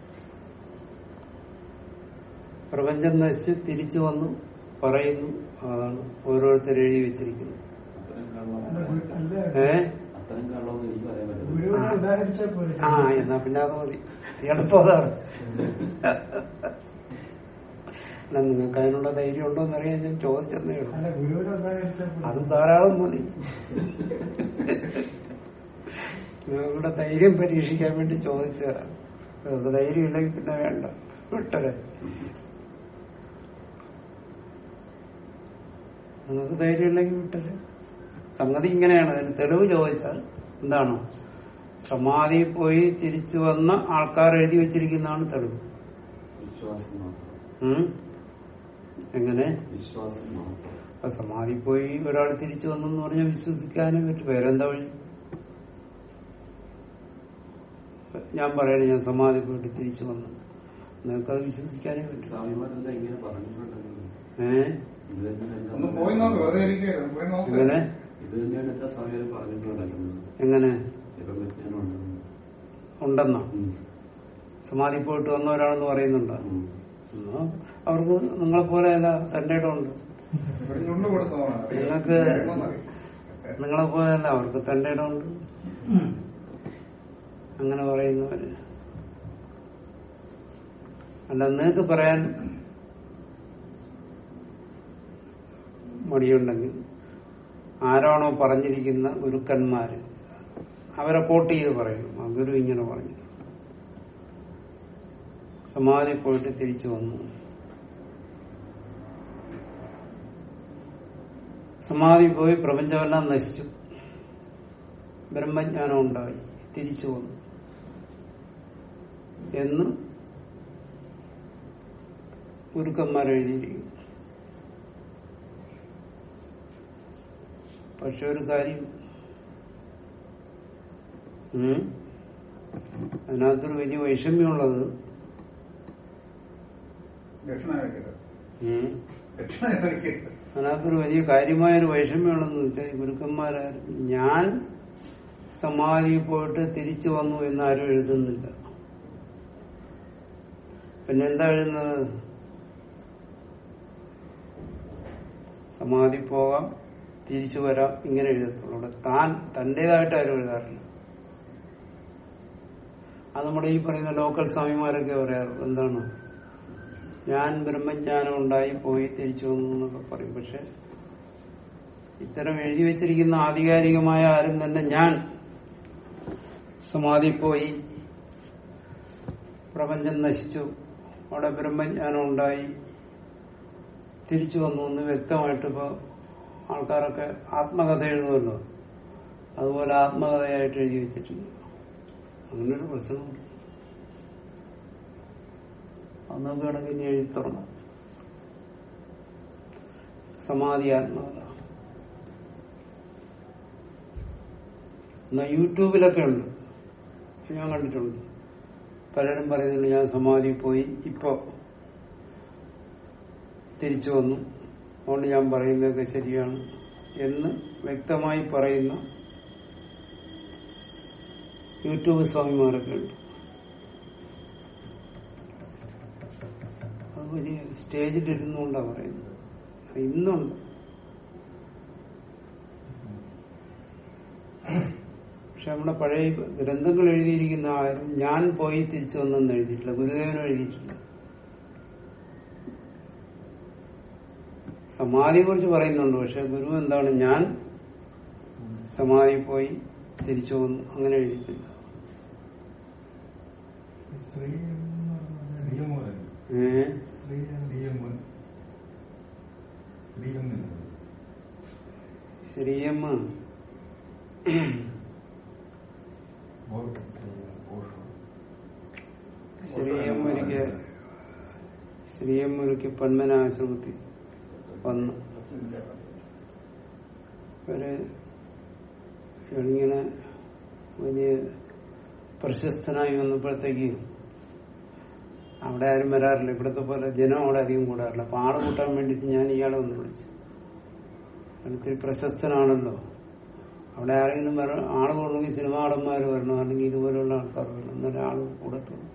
പ്രപഞ്ചം നശിച്ച് തിരിച്ചു വന്നു പറയുന്നു അതാണ് ഓരോരുത്തർ എഴുതി വെച്ചിരിക്കുന്നത് അത്തരം കള്ളം ഏ അത്തരം കള്ളം എനിക്ക് പറയാൻ പറ്റില്ല ഗുരുവിനെ ഉദാഹരിച്ചാൽ പോലെ ആ എന്നാ പിന്നെ അത് മതി എളുപ്പം അതാണ് അല്ല നിങ്ങൾക്ക് അതിനുള്ള ധൈര്യം ഉണ്ടോ എന്നറിയാൻ ഞാൻ ചോദിച്ചെന്നേ ഉള്ളൂ അല്ല ഗുരുവിനെ ഉദാഹരിച്ചാൽ പോലെ അത് ധാരാളം മതി നിങ്ങളുടെ ധൈര്യം പരീക്ഷിക്കാൻ വേണ്ടി ചോദിച്ചതാണ് നിങ്ങൾക്ക് ധൈര്യം ഇല്ലെങ്കിൽ പിന്നെ വേണ്ട വിട്ടരെ നിങ്ങൾക്ക് ധൈര്യമില്ലെങ്കിൽ വിട്ടരെ സംഗതി ഇങ്ങനെയാണ് അതിന് തെളിവ് ചോദിച്ചാൽ എന്താണ് സമാധിയിൽ പോയി തിരിച്ചു വന്ന ആൾക്കാർ എഴുതി വെച്ചിരിക്കുന്നതാണ് തെളിവ് വിശ്വാസം മാത്രം ഉം? എങ്ങനെ വിശ്വാസം മാത്രം അപ്പൊ സമാധി പോയി ഒരാൾ തിരിച്ചു വന്നെന്ന് പറഞ്ഞാൽ വിശ്വസിക്കാനേ പറ്റും വേറെന്താ വഴി ഞാൻ പറയണേ ഞാൻ സമാധി പോയിട്ട് തിരിച്ചു വന്നു നിങ്ങൾക്കത് വിശ്വസിക്കാനേ പറ്റും സ്വാമിമാരെല്ലാം ഇങ്ങനെ പറഞ്ഞിട്ടുണ്ടെങ്കിൽ ഏ ഇത് തന്നെയാണ് എല്ലാ ഒന്ന് പോയി നോക്ക് വെറുതെ ഇരിക്കുകയാണ് പോയി നോക്ക് എങ്ങനെ ഇത് തന്നെയാണ് എല്ലാ സ്വാമിമാരും പറഞ്ഞിട്ടുണ്ടായിരുന്നത് എങ്ങനെ ഇപ്പം വിജ്ഞാനം ഉണ്ടെന്ന് ഉണ്ടെന്നോ ഉം. സമാധി പോയിട്ട് വന്നവരാണെന്ന് പറയുന്നുണ്ടോ ഉം. എന്നാ അവർക്ക് നിങ്ങളെ പോലെ അല്ല തന്റെ ഇടമുണ്ട് ഇവിടെ ഞുണ്ട് കൊടുത്തു പോകണം നിങ്ങൾക്ക് നിങ്ങളെ പോലെ അല്ല അവർക്ക് തന്റെ ഇടമുണ്ട് അങ്ങനെ പറയുന്നവര് അല്ല നിങ്ങൾക്ക് പറയാൻ മടിയുണ്ടെങ്കിൽ ആരാണോ പറഞ്ഞിരിക്കുന്ന ഗുരുക്കന്മാര് അവരെ കോട്ട് ചെയ്ത് പറയണം ആ ഗുരു ഇങ്ങനെ പറഞ്ഞു സമാധി പോയിട്ട് തിരിച്ചു വന്നു സമാധി പോയി പ്രപഞ്ചമെല്ലാം നശിച്ചു ബ്രഹ്മജ്ഞാനം ഉണ്ടായി തിരിച്ചു വന്നു എന്ന് ഗുരുക്കന്മാർ എഴുതിയിരിക്കുന്നു പക്ഷെ ഒരു കാര്യം ഉം, അതിനകത്തൊരു വലിയ വൈഷമ്യമുള്ളത് ദക്ഷിണ കഴിക്കരുത് ഉം, ദക്ഷിണ കഴിക്കരുത് അതിനകത്തൊരു വലിയ കാര്യമായൊരു വൈഷമ്യമുള്ളതെന്ന് വെച്ചാൽ ഈ ഗുരുക്കന്മാരാരും ഞാൻ സമാധി പോയിട്ട് തിരിച്ചു വന്നു എന്നാരും എഴുതുന്നില്ല പിന്നെ എന്താ എഴുതുന്നത് സമാധി പോകാം തിരിച്ചു വരാം ഇങ്ങനെ എഴുതത്തുള്ളൂ അവിടെ താൻ തന്റേതായിട്ട് ആരും എഴുതാറില്ല അത് നമ്മുടെ ഈ പറയുന്ന ലോക്കൽ സ്വാമിമാരൊക്കെ പറയാറ് എന്താണ് ഞാൻ ബ്രഹ്മജ്ഞാനം ഉണ്ടായി പോയി തിരിച്ചു വന്നു എന്നൊക്കെ പറയും പക്ഷെ ഇത്തരം എഴുതി വെച്ചിരിക്കുന്ന ആധികാരികമായ ആരും തന്നെ ഞാൻ സമാധി പോയി പ്രപഞ്ചം നശിച്ചു അവിടെ ബ്രഹ്മജ്ഞാനം ഉണ്ടായി തിരിച്ചു വന്നു എന്ന് വ്യക്തമായിട്ട് ഇപ്പൊ ആൾക്കാരൊക്കെ ആത്മകഥ എഴുതുമല്ലോ അതുപോലെ ആത്മകഥയായിട്ട് എഴുതി വെച്ചിട്ടുണ്ട് അങ്ങനൊരു പ്രശ്നമുണ്ട് അത് നമുക്ക് വേണമെങ്കിൽ ഇനി എഴുതി തുടങ്ങാം സമാധി ആത്മകഥ എന്നാ യൂട്യൂബിലൊക്കെ ഉണ്ട് ഞാൻ കണ്ടിട്ടുണ്ട് പലരും പറയുന്നുണ്ട് ഞാൻ സമാധി പോയി ഇപ്പൊ തിരിച്ചു വന്നു അതുകൊണ്ട് ഞാൻ പറയുന്നതൊക്കെ ശരിയാണ് എന്ന് വ്യക്തമായി പറയുന്ന യൂട്യൂബ് സ്വാമിമാരൊക്കെ ഉണ്ട് അത് വലിയ സ്റ്റേജിലിരുന്നുകൊണ്ടാ പറയുന്നത് അത് ഇന്നുണ്ട് പക്ഷെ നമ്മുടെ പഴയ ഗ്രന്ഥങ്ങൾ എഴുതിയിരിക്കുന്ന ആരും ഞാൻ പോയി തിരിച്ചു വന്നെന്ന് എഴുതിയിട്ടില്ല ഗുരുദേവനും എഴുതിയിട്ടില്ല സമാധിയെ കുറിച്ച് പറയുന്നുണ്ട് പക്ഷെ ഗുരു എന്താണ് ഞാൻ സമാധി പോയി തിരിച്ചു വന്നു അങ്ങനെ എഴുതിയിട്ടില്ല സ്ത്രീ എന്ന് പറഞ്ഞാൽ ഏഹ് സ്ത്രീ ശ്രീയമ്മ ശ്രീയമ്മ ശ്രീയമ്മ ശ്രീയമ്മ ഒരിക്കൽ ശ്രീയമ്മ ഒരിക്കൽ പന്മന ആശ്രമത്തിൽ വന്നു ഒരു ഇങ്ങനെ വലിയ പ്രശസ്തനായി വന്നപ്പോഴത്തേക്ക് അവിടെ ആരും വരാറില്ല ഇവിടുത്തെ പോലെ ജനം അവിടെ അധികം കൂടാറില്ല അപ്പൊ ആള് കൂട്ടാൻ വേണ്ടിയിട്ട് ഞാൻ ഇയാളെ ഒന്ന് വിളിച്ചു ഒത്തിരി പ്രശസ്തനാണല്ലോ അവിടെ ആരെങ്കിലും വര ആള് കൂടണമെങ്കിൽ സിനിമാ നടന്മാർ വരണം അല്ലെങ്കിൽ ഇതുപോലുള്ള ആൾക്കാർ വരണം എന്നാലേ ആള് കൂടത്തുള്ളൂ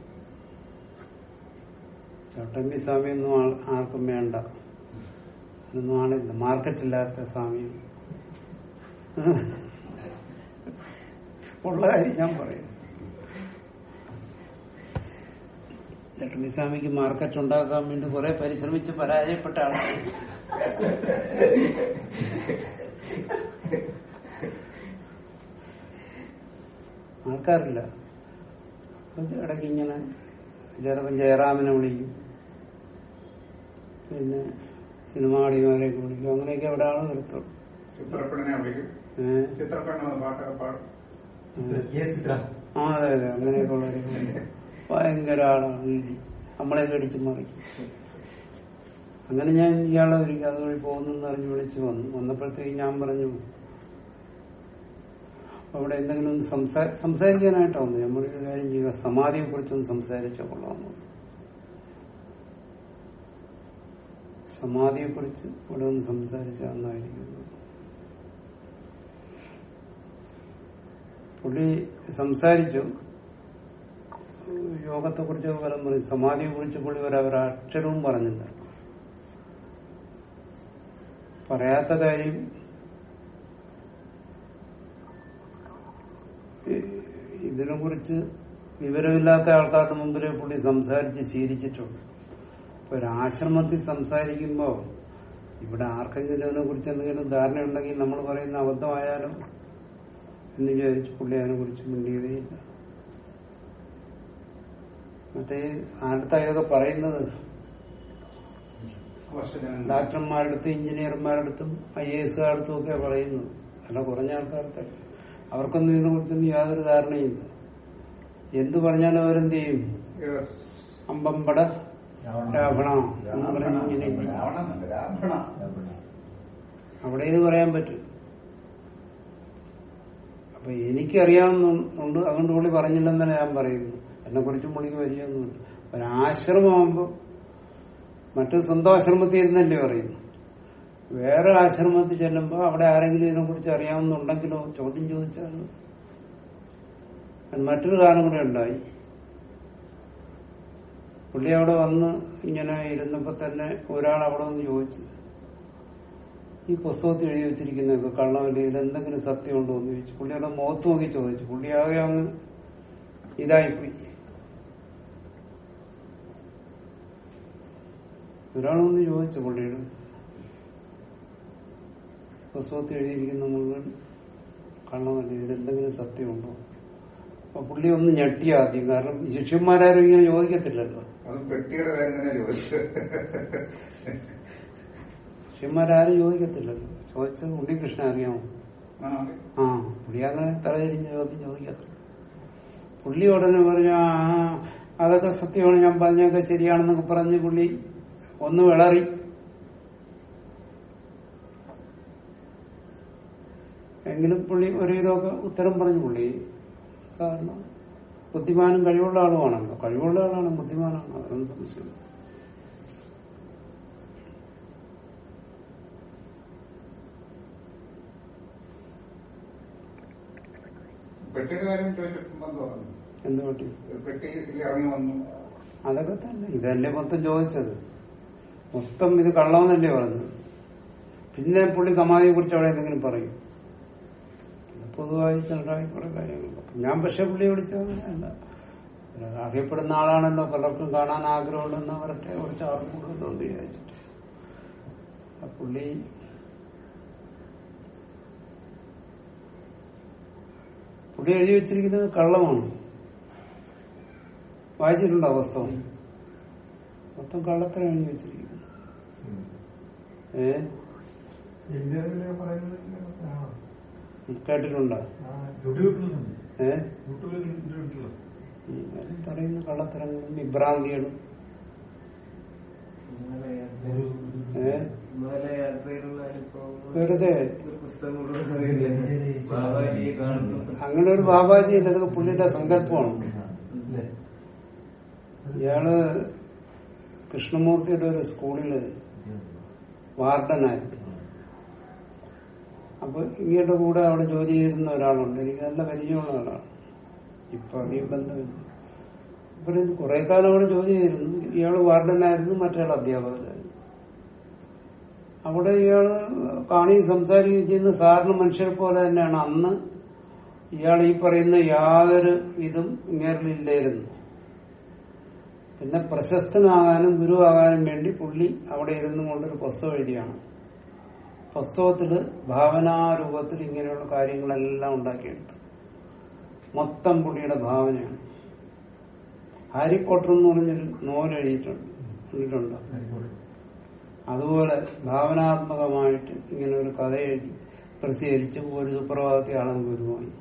ചട്ടമ്പി സ്വാമിയൊന്നും ആൾ- ആർക്കും വേണ്ട അതൊന്നും ആളില്ല മാർക്കറ്റില്ലാത്ത സ്വാമിയും ഉള്ള കാര്യം ഞാൻ പറയും ചട്ടമ്പി സ്വാമിക്ക് മാർക്കറ്റ് ഉണ്ടാക്കാൻ വേണ്ടി കുറെ പരിശ്രമിച്ച് പരാജയപ്പെട്ട ആളാണ് ആൾക്കാരില്ല അപ്പൊ ഇടയ്ക്ക് ഇങ്ങനെ ചിലപ്പം ജയറാമിനെ വിളിക്കും പിന്നെ സിനിമാടിമാരെയൊക്കെ വിളിക്കും അങ്ങനെയൊക്കെ അവിടെ ആള് വരത്തുള്ളൂ ചിത്രപ്പെണ്ണിനെ വിളിക്കും ഏഹ് ചിത്രപ്പെണ്ണ് വന്ന് പാട്ടൊക്കെ പാടും ഏ ചിത്ര ആ അതെ അതെ അങ്ങനെയൊക്കെ ഉള്ളവരൊക്കെ വിളിക്കും. ഭയങ്കര ആളാണ് ഇടി നമ്മളെയൊക്കെ അടിച്ചു മറിക്കും അങ്ങനെ ഞാൻ ഇയാളെ ഒരിക്കൽ അതുവഴി പോകുന്നെന്ന് അറിഞ്ഞ് വിളിച്ച് വന്നു വന്നപ്പോഴത്തേക്ക് ഞാൻ പറഞ്ഞു അവിടെ എന്തെങ്കിലും ഒന്ന് സംസാ സംസാരിക്കാനായിട്ടാ വന്നു നമ്മൾ ഒരു കാര്യം ചെയ്യുക സമാധിയെ കുറിച്ചൊന്ന് സംസാരിച്ചാൽ കൊള്ളാമെന്ന് സമാധിയെ കുറിച്ച് ഇവിടെ ഒന്ന് സംസാരിച്ചാൽ നന്നായിരിക്കും പുള്ളി സംസാരിച്ചു യോഗത്തെ കുറിച്ച് പലം പറഞ്ഞു സമാധിയെ കുറിച്ച് പുള്ളി ഒരു ഒരക്ഷരവും പറഞ്ഞില്ല പറയാത്ത കാര്യം ഈ- ഇതിനെ കുറിച്ച് വിവരമില്ലാത്ത ആൾക്കാരുടെ മുമ്പിൽ പുള്ളി സംസാരിച്ച് ശീലിച്ചിട്ടുണ്ട് ഇപ്പൊ ഒരു ആശ്രമത്തിൽ സംസാരിക്കുമ്പോ ഇവിടെ ആർക്കെങ്കിലും അതിനെ കുറിച്ച് എന്തെങ്കിലും ധാരണ ഉണ്ടെങ്കിൽ നമ്മൾ പറയുന്ന അബദ്ധമായാലോ എന്ന് വിചാരിച്ച് പുള്ളി അതിനെ കുറിച്ച് മിണ്ടിയതേയില്ല മറ്റേ ആരുടെ ഇതൊക്കെ പറയുന്നത് വർഷജനം ഡാക്ടർമാരുടെ അടുത്തും എഞ്ചിനീയർമാരുടെ അടുത്തും ഐ എ എസുകാരുടെ ഒക്കെ പറയുന്നത് അല്ല കുറഞ്ഞ ആൾക്കാരുടെ അവർക്കൊന്നും ഇതിനെ കുറിച്ചൊന്നും യാതൊരു ധാരണയില്ല എന്ത് പറഞ്ഞാലും അവരെന്ത് ചെയ്യും അമ്പമ്പട രാവണ എന്ന് പറഞ്ഞ് ഇങ്ങനെ ഇരിക്കും. രാവണന്നല്ല രാവണ അവിടെ ഇത് പറയാൻ പറ്റും അപ്പൊ എനിക്കറിയാവുന്നുണ്ട് അതുകൊണ്ട് പുള്ളി പറഞ്ഞില്ലെന്നല്ല ഞാൻ പറയുന്നു എന്നെ കുറിച്ചും പുള്ളിക്ക് പരിചയമൊന്നുമില്ല ഒരാശ്രമമാകുമ്പോ മറ്റു സ്വന്തം ആശ്രമത്തിൽ ഇരുന്നല്ലേ പറയുന്നു വേറെ ആശ്രമത്തിൽ ചെല്ലുമ്പോ അവിടെ ആരെങ്കിലും ഇതിനെ കുറിച്ച് അറിയാവുന്നുണ്ടെങ്കിലോ ചോദ്യം ചോദിച്ചാൽ അത് മറ്റൊരു കാരണം കൂടെ ഉണ്ടായി പുള്ളി അവിടെ വന്ന് ഇങ്ങനെ ഇരുന്നപ്പോ തന്നെ ഒരാൾ അവിടെ വന്ന് ചോദിച്ചു ഈ പുസ്തകത്തിൽ എഴുതി വെച്ചിരിക്കുന്നതൊക്കെ കള്ളമല്ലേ ഇതിൽ എന്തെങ്കിലും സത്യം ഉണ്ടോ എന്ന് ചോദിച്ചു പുള്ളിയുടെ മുഖത്ത് നോക്കി ചോദിച്ചു പുള്ളി ആകെ അങ്ങ് ഇതായിപ്പോയി ഒരാളൊന്ന് ചോദിച്ചു പുള്ളിയുടെ പുസ്തകത്തിൽ എഴുതിയിരിക്കുന്ന മുഴുവൻ കള്ളമല്ലേ ഇതിൽ എന്തെങ്കിലും സത്യമുണ്ടോ അപ്പൊ പുള്ളി ഒന്ന് ഞെട്ടി ആദ്യം കാരണം ഈ ശിഷ്യന്മാരാരും ഇങ്ങനെ ചോദിക്കത്തില്ലല്ലോ അത് പെട്ടിയുടെ കാര്യം തന്നെ ചോദിച്ചു ശിഷ്യന്മാരാരും ചോദിക്കത്തില്ലല്ലോ ചോദിച്ചത് ഉണ്ണികൃഷ്ണൻ അറിയാമോ ആണോ? ആ പുള്ളി അങ്ങനെ തലതിരിഞ്ഞ് ചോദ്യം ചോദിക്കത്തില്ല പുള്ളി ഉടനെ പറഞ്ഞു ആ അതൊക്കെ സത്യമാണ് ഞാൻ പറഞ്ഞൊക്കെ ശരിയാണെന്നൊക്കെ പറഞ്ഞ് പുള്ളി ഒന്ന് വിളറി എങ്കിലും പുള്ളി ഒരു ഇതൊക്കെ ഉത്തരം പറഞ്ഞു പുള്ളി സാധാരണ ബുദ്ധിമാനും കഴിവുള്ള ആളുമാണല്ലോ കഴിവുള്ള ആളാണ് ബുദ്ധിമാനാണ് അതൊന്നും സംശയം പെട്ടിയുടെ കാര്യം ചോദിച്ചപ്പോ എന്ത് പറഞ്ഞു എന്ത് പറ്റി പെട്ടിയിൽ ഇറങ്ങി വന്നു അതൊക്കെ തന്നെ ഇതല്ലേ മൊത്തം ചോദിച്ചത് മൊത്തം ഇത് കള്ളമെന്നല്ലേ പറഞ്ഞത് പിന്നെ പുള്ളി സമാധിയെ കുറിച്ച് അവിടെ എന്തെങ്കിലും പറയും പിന്നെ പൊതുവായി ചെറുതായി കുറെ കാര്യങ്ങൾ ഞാൻ പക്ഷെ പുള്ളിയെ വിളിച്ചത് അല്ല അറിയപ്പെടുന്ന ആളാണല്ലോ പലർക്കും കാണാൻ ആഗ്രഹമുണ്ടെന്ന് അവരുടെ കുറച്ച് ആൾ കൂടുതലുണ്ട് വിചാരിച്ചിട്ട് ആ പുള്ളി പുള്ളി എഴുതി വെച്ചിരിക്കുന്നത് കള്ളമാണ് വായിച്ചിട്ടുണ്ടോ പുസ്തകം മൊത്തം കള്ളത്തരം എഴുതി വെച്ചിരിക്കുന്നു ഏ ഇന്ത്യയിലെ പറയുന്നത് ആണോ? കേട്ടിട്ടുണ്ടോ ആ, യൂട്യൂബിലുണ്ട്. ഏ യൂട്യൂബിൽ ഉണ്ടല്ലോ. ഉം, അത് പറയുന്ന കള്ളത്തരങ്ങളും വിഭ്രാന്തികളും ഒരു ഏ ഹിമാലയാത്രയിലുള്ള അനുഭവം വെറുതെ ഒരു പുസ്തകം കൊണ്ട് അറിയില്ല ബാബാജിയെ കാണുന്നു അങ്ങനെ ഒരു ബാബാജി ഇല്ല ഇതൊക്കെ പുള്ളിയുടെ സങ്കല്പമാണ് അല്ലേ? ഇയാള് കൃഷ്ണമൂർത്തിയുടെ ഒരു സ്കൂളില് വാർഡനായിരുന്നു അപ്പൊ ഇങ്ങയുടെ കൂടെ അവിടെ ജോലി ചെയ്തിരുന്ന ഒരാളുണ്ട് എനിക്ക് നല്ല പരിചയമുള്ള ആളാണ് ഇപ്പൊ അധികം ബന്ധമില്ല അപ്പൊ കുറെ കാലം അവിടെ ജോലി ചെയ്തിരുന്നു ഇയാള് വാർഡനായിരുന്നു മറ്റേയാൾ അധ്യാപകരായിരുന്നു അവിടെ ഇയാള് കാണുകയും സംസാരിക്കുകയും ചെയ്യുന്ന സാധാരണ മനുഷ്യരെ പോലെ തന്നെയാണ് അന്ന് ഇയാൾ ഈ പറയുന്ന യാതൊരു ഇതും ഇങ്ങേറിലില്ലായിരുന്നു പിന്നെ പ്രശസ്തനാകാനും ഗുരുവാകാനും വേണ്ടി പുള്ളി അവിടെ ഇരുന്നു കൊണ്ടൊരു പുസ്തകം എഴുതിയാണ് പുസ്തകത്തില് ഭാവനാരൂപത്തിൽ ഇങ്ങനെയുള്ള കാര്യങ്ങളെല്ലാം ഉണ്ടാക്കിയെടുത്തു മൊത്തം പുള്ളിയുടെ ഭാവനയാണ് ഹാരി പോട്ടർ എന്ന് പറഞ്ഞൊരു നോവൽ എഴുതിയിട്ടുണ്ട് കണ്ടിട്ടുണ്ടോ അതുപോലെ ഭാവനാത്മകമായിട്ട് ഇങ്ങനെ ഒരു കഥ എഴുതി പ്രസിദ്ധീകരിച്ച് ഒരു സുപ്രഭാതത്തെ ആളങ്ങ് ഗുരുവായി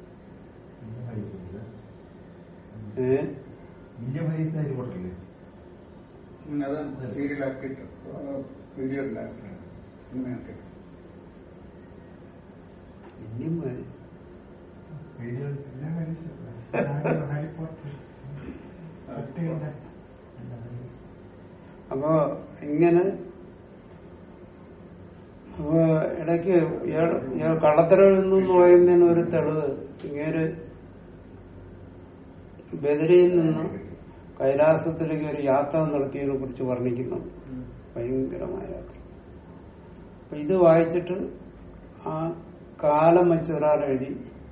ഏ വില്യം ഹരീസ് ഹാരി പോട്ടറില്ലേ പിന്നെ അത് സീരിയലാക്കിയിട്ട് വീഡിയോയിലാക്കിയിട്ടുണ്ട് സിനിമയാക്കി ഇനിയും മതി. William William Harris Harry Potter കുട്ടികളുടെ അപ്പോ ഇങ്ങനെ അപ്പൊ ഇടയ്ക്ക് ഇയാൾ ഇയാൾ കള്ളത്തരം എഴുതുന്നു എന്ന് പറയുന്നതിന് ഒരു തെളിവ് ഇങ്ങനെ ബദരിയിൽ നിന്ന് കൈലാസത്തിലേക്ക് ഒരു യാത്ര നടത്തിയതിനെ കുറിച്ച് വർണ്ണിക്കുന്നുണ്ട് ഭയങ്കരമായ യാത്ര അപ്പൊ ഇത് വായിച്ചിട്ട് ആ കാലം വെച്ച് ഒരാൾ എഴുതി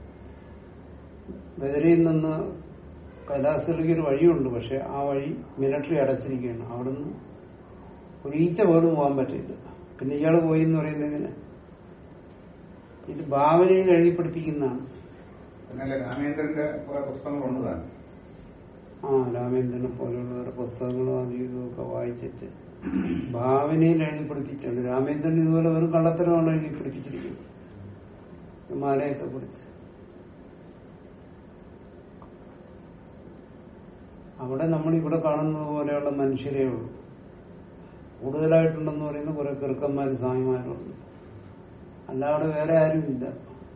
ബദരിയിൽ നിന്ന് കൈലാസത്തിലേക്ക് ഒരു വഴിയുണ്ട് പക്ഷെ ആ വഴി മിലിറ്ററി അടച്ചിരിക്കുകയാണ് അവിടുന്ന് ഒരു ഈച്ച പോലും പോകാൻ പറ്റില്ല പിന്നെ ഇയാൾ പോയി എന്ന് പറയുന്നത് എങ്ങനെ ഇത് ഭാവനയിൽ എഴുതി പഠിപ്പിക്കുന്നതാണ് പിന്നെ രാമേന്ദ്രന്റെ കുറെ പുസ്തകങ്ങളുണ്ട് താൻ ആ രാമേന്ദ്രനെ പോലെയുള്ള വേറെ പുസ്തകങ്ങളും അതും ഇതും ഒക്കെ വായിച്ചിട്ട് ഭാവനയിൽ എഴുതി പഠിപ്പിച്ചിട്ടുണ്ട് രാമേന്ദ്രൻ ഇതുപോലെ വെറും കള്ളത്തരമാണ് എഴുതി പഠിപ്പിച്ചിരിക്കുന്നത് ഹിമാലയത്തെ കുറിച്ച് അവിടെ നമ്മൾ ഇവിടെ കാണുന്നത് പോലെയുള്ള മനുഷ്യരേ ഉള്ളൂ കൂടുതലായിട്ടുണ്ടെന്ന് പറയുന്ന കുറെ കിറുക്കന്മാരും സ്വാമിമാരുണ്ട് അല്ലാതെ വേറെ ആരുമില്ല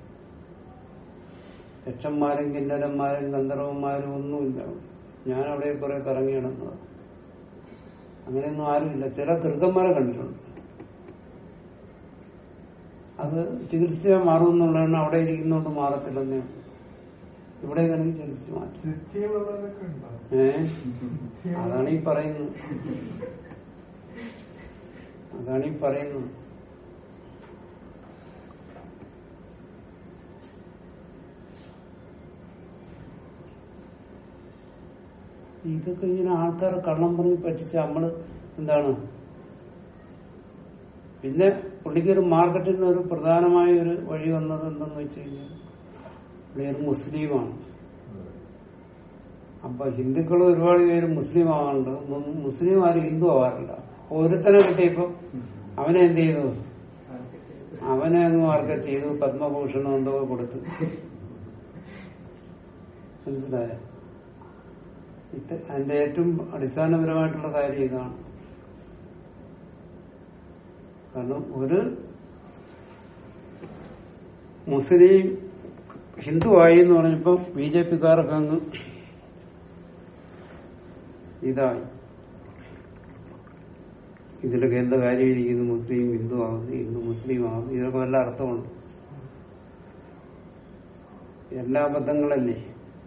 യക്ഷന്മാരും കിന്നരന്മാരും ഗന്ധർവന്മാരും ഒന്നുമില്ല അവിടെ. ഞാൻ അവിടെ കുറെ കറങ്ങി നടന്നത് അങ്ങനെയൊന്നും ആരുമില്ല ചില കിറുക്കന്മാരെ കണ്ടിട്ടുണ്ട് അത് ചികിത്സ മാറുമെന്നുള്ളതാണ് അവിടെ ഇരിക്കുന്നതുകൊണ്ട് മാറത്തില്ലെന്നേ ഉള്ളൂ. ഇവിടെ ഇങ്ങനെ ചികിത്സിച്ച് മാറ്റും സിറ്റിയിലുള്ളവരൊക്കെ ഉണ്ടോ ഏ അതാണ് ഈ പറയുന്നത് അതാണ് ഈ പറയുന്നത് ഇതൊക്കെ ഇങ്ങനെ ആൾക്കാരെ കള്ളം പറഞ്ഞ് പറ്റിച്ച് നമ്മള് എന്താണ് പിന്നെ പുള്ളിക്ക് ഒരു മാർക്കറ്റിന് ഒരു പ്രധാനമായ ഒരു വഴി വന്നത് എന്തെന്ന് വെച്ച് കഴിഞ്ഞാൽ പുള്ളി ഒരു മുസ്ലിമാണ് അപ്പൊ ഹിന്ദുക്കൾ ഒരുപാട് പേര് മുസ്ലിം ആവാറുണ്ട് മു- മുസ്ലിം ആരും ഹിന്ദു ആവാറില്ല അപ്പൊ ഒരുത്തനെ കിട്ടിയപ്പോ അവനെ എന്ത് ചെയ്തു അവനെ അങ്ങ് മാർക്കറ്റ് ചെയ്തു പത്മഭൂഷണം എന്തൊക്കെ കൊടുത്തു മനസ്സിലായ ഇത് അതിന്റെ ഏറ്റവും അടിസ്ഥാനപരമായിട്ടുള്ള കാര്യം ഇതാണ് കാരണം ഒരു മുസ്ലിം ഹിന്ദു ആയി എന്ന് പറഞ്ഞപ്പോ ബി ജെ പിക്കാർക്ക് അങ്ങ് ഇതായി ഇതിലൊക്കെ എന്താ കാര്യം ഇരിക്കുന്നു മുസ്ലിം ഹിന്ദു ആകുന്നു ഹിന്ദു മുസ്ലിം ആകുന്നു ഇതൊക്കെ വല്ല അർത്ഥമുണ്ട് എല്ലാ അബദ്ധങ്ങളല്ലേ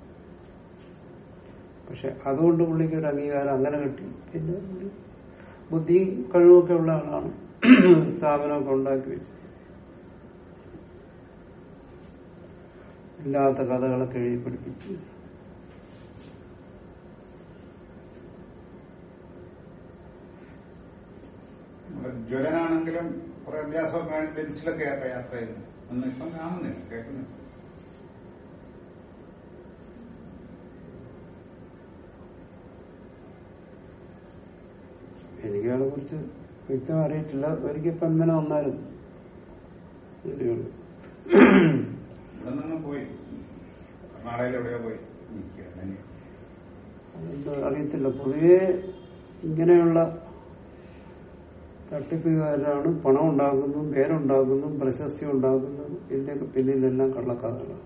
പക്ഷെ അതുകൊണ്ട് പുള്ളിക്ക് ഒരു അംഗീകാരം അങ്ങനെ കിട്ടി പിന്നെ പുള്ളി ബുദ്ധിയും കഴിവൊക്കെ ഉള്ള ആളാണ് സ്ഥാപനമൊക്കെ ഉണ്ടാക്കി വെച്ചു ഇല്ലാത്ത കഥകളൊക്കെ എഴുതി പഠിപ്പിച്ചു നമ്മുടെ ജ്വലനാണെങ്കിലും കുറെ അഭ്യാസമൊക്കെ ആയിട്ട് ബെഞ്ചിലൊക്കെ ആയിട്ട് യാത്ര ചെയ്യുന്നു ഒന്നും ഇപ്പം കാണുന്നില്ല കേൾക്കുന്നില്ല എനിക്കതിനെ കുറിച്ച് വ്യക്തം അറിയിട്ടില്ല ഒരിക്കൽ പന്മന വന്നായിരുന്നു ഇവിടെയുണ്ട്. ഇവിടെ നിന്ന് പോയി കർണാടകയിൽ എവിടെയോ പോയി നിൽക്കുക തന്നെ അതെന്തോ അറിയത്തില്ല പൊതുവെ ഇങ്ങനെയുള്ള തട്ടിപ്പുകാരാണ് പണം ഉണ്ടാക്കുന്നതും പേരുണ്ടാക്കുന്നതും പ്രശസ്തി ഉണ്ടാക്കുന്നതും ഇതിന്റെയൊക്കെ പിന്നിലെല്ലാം കള്ളക്കഥകളാണ്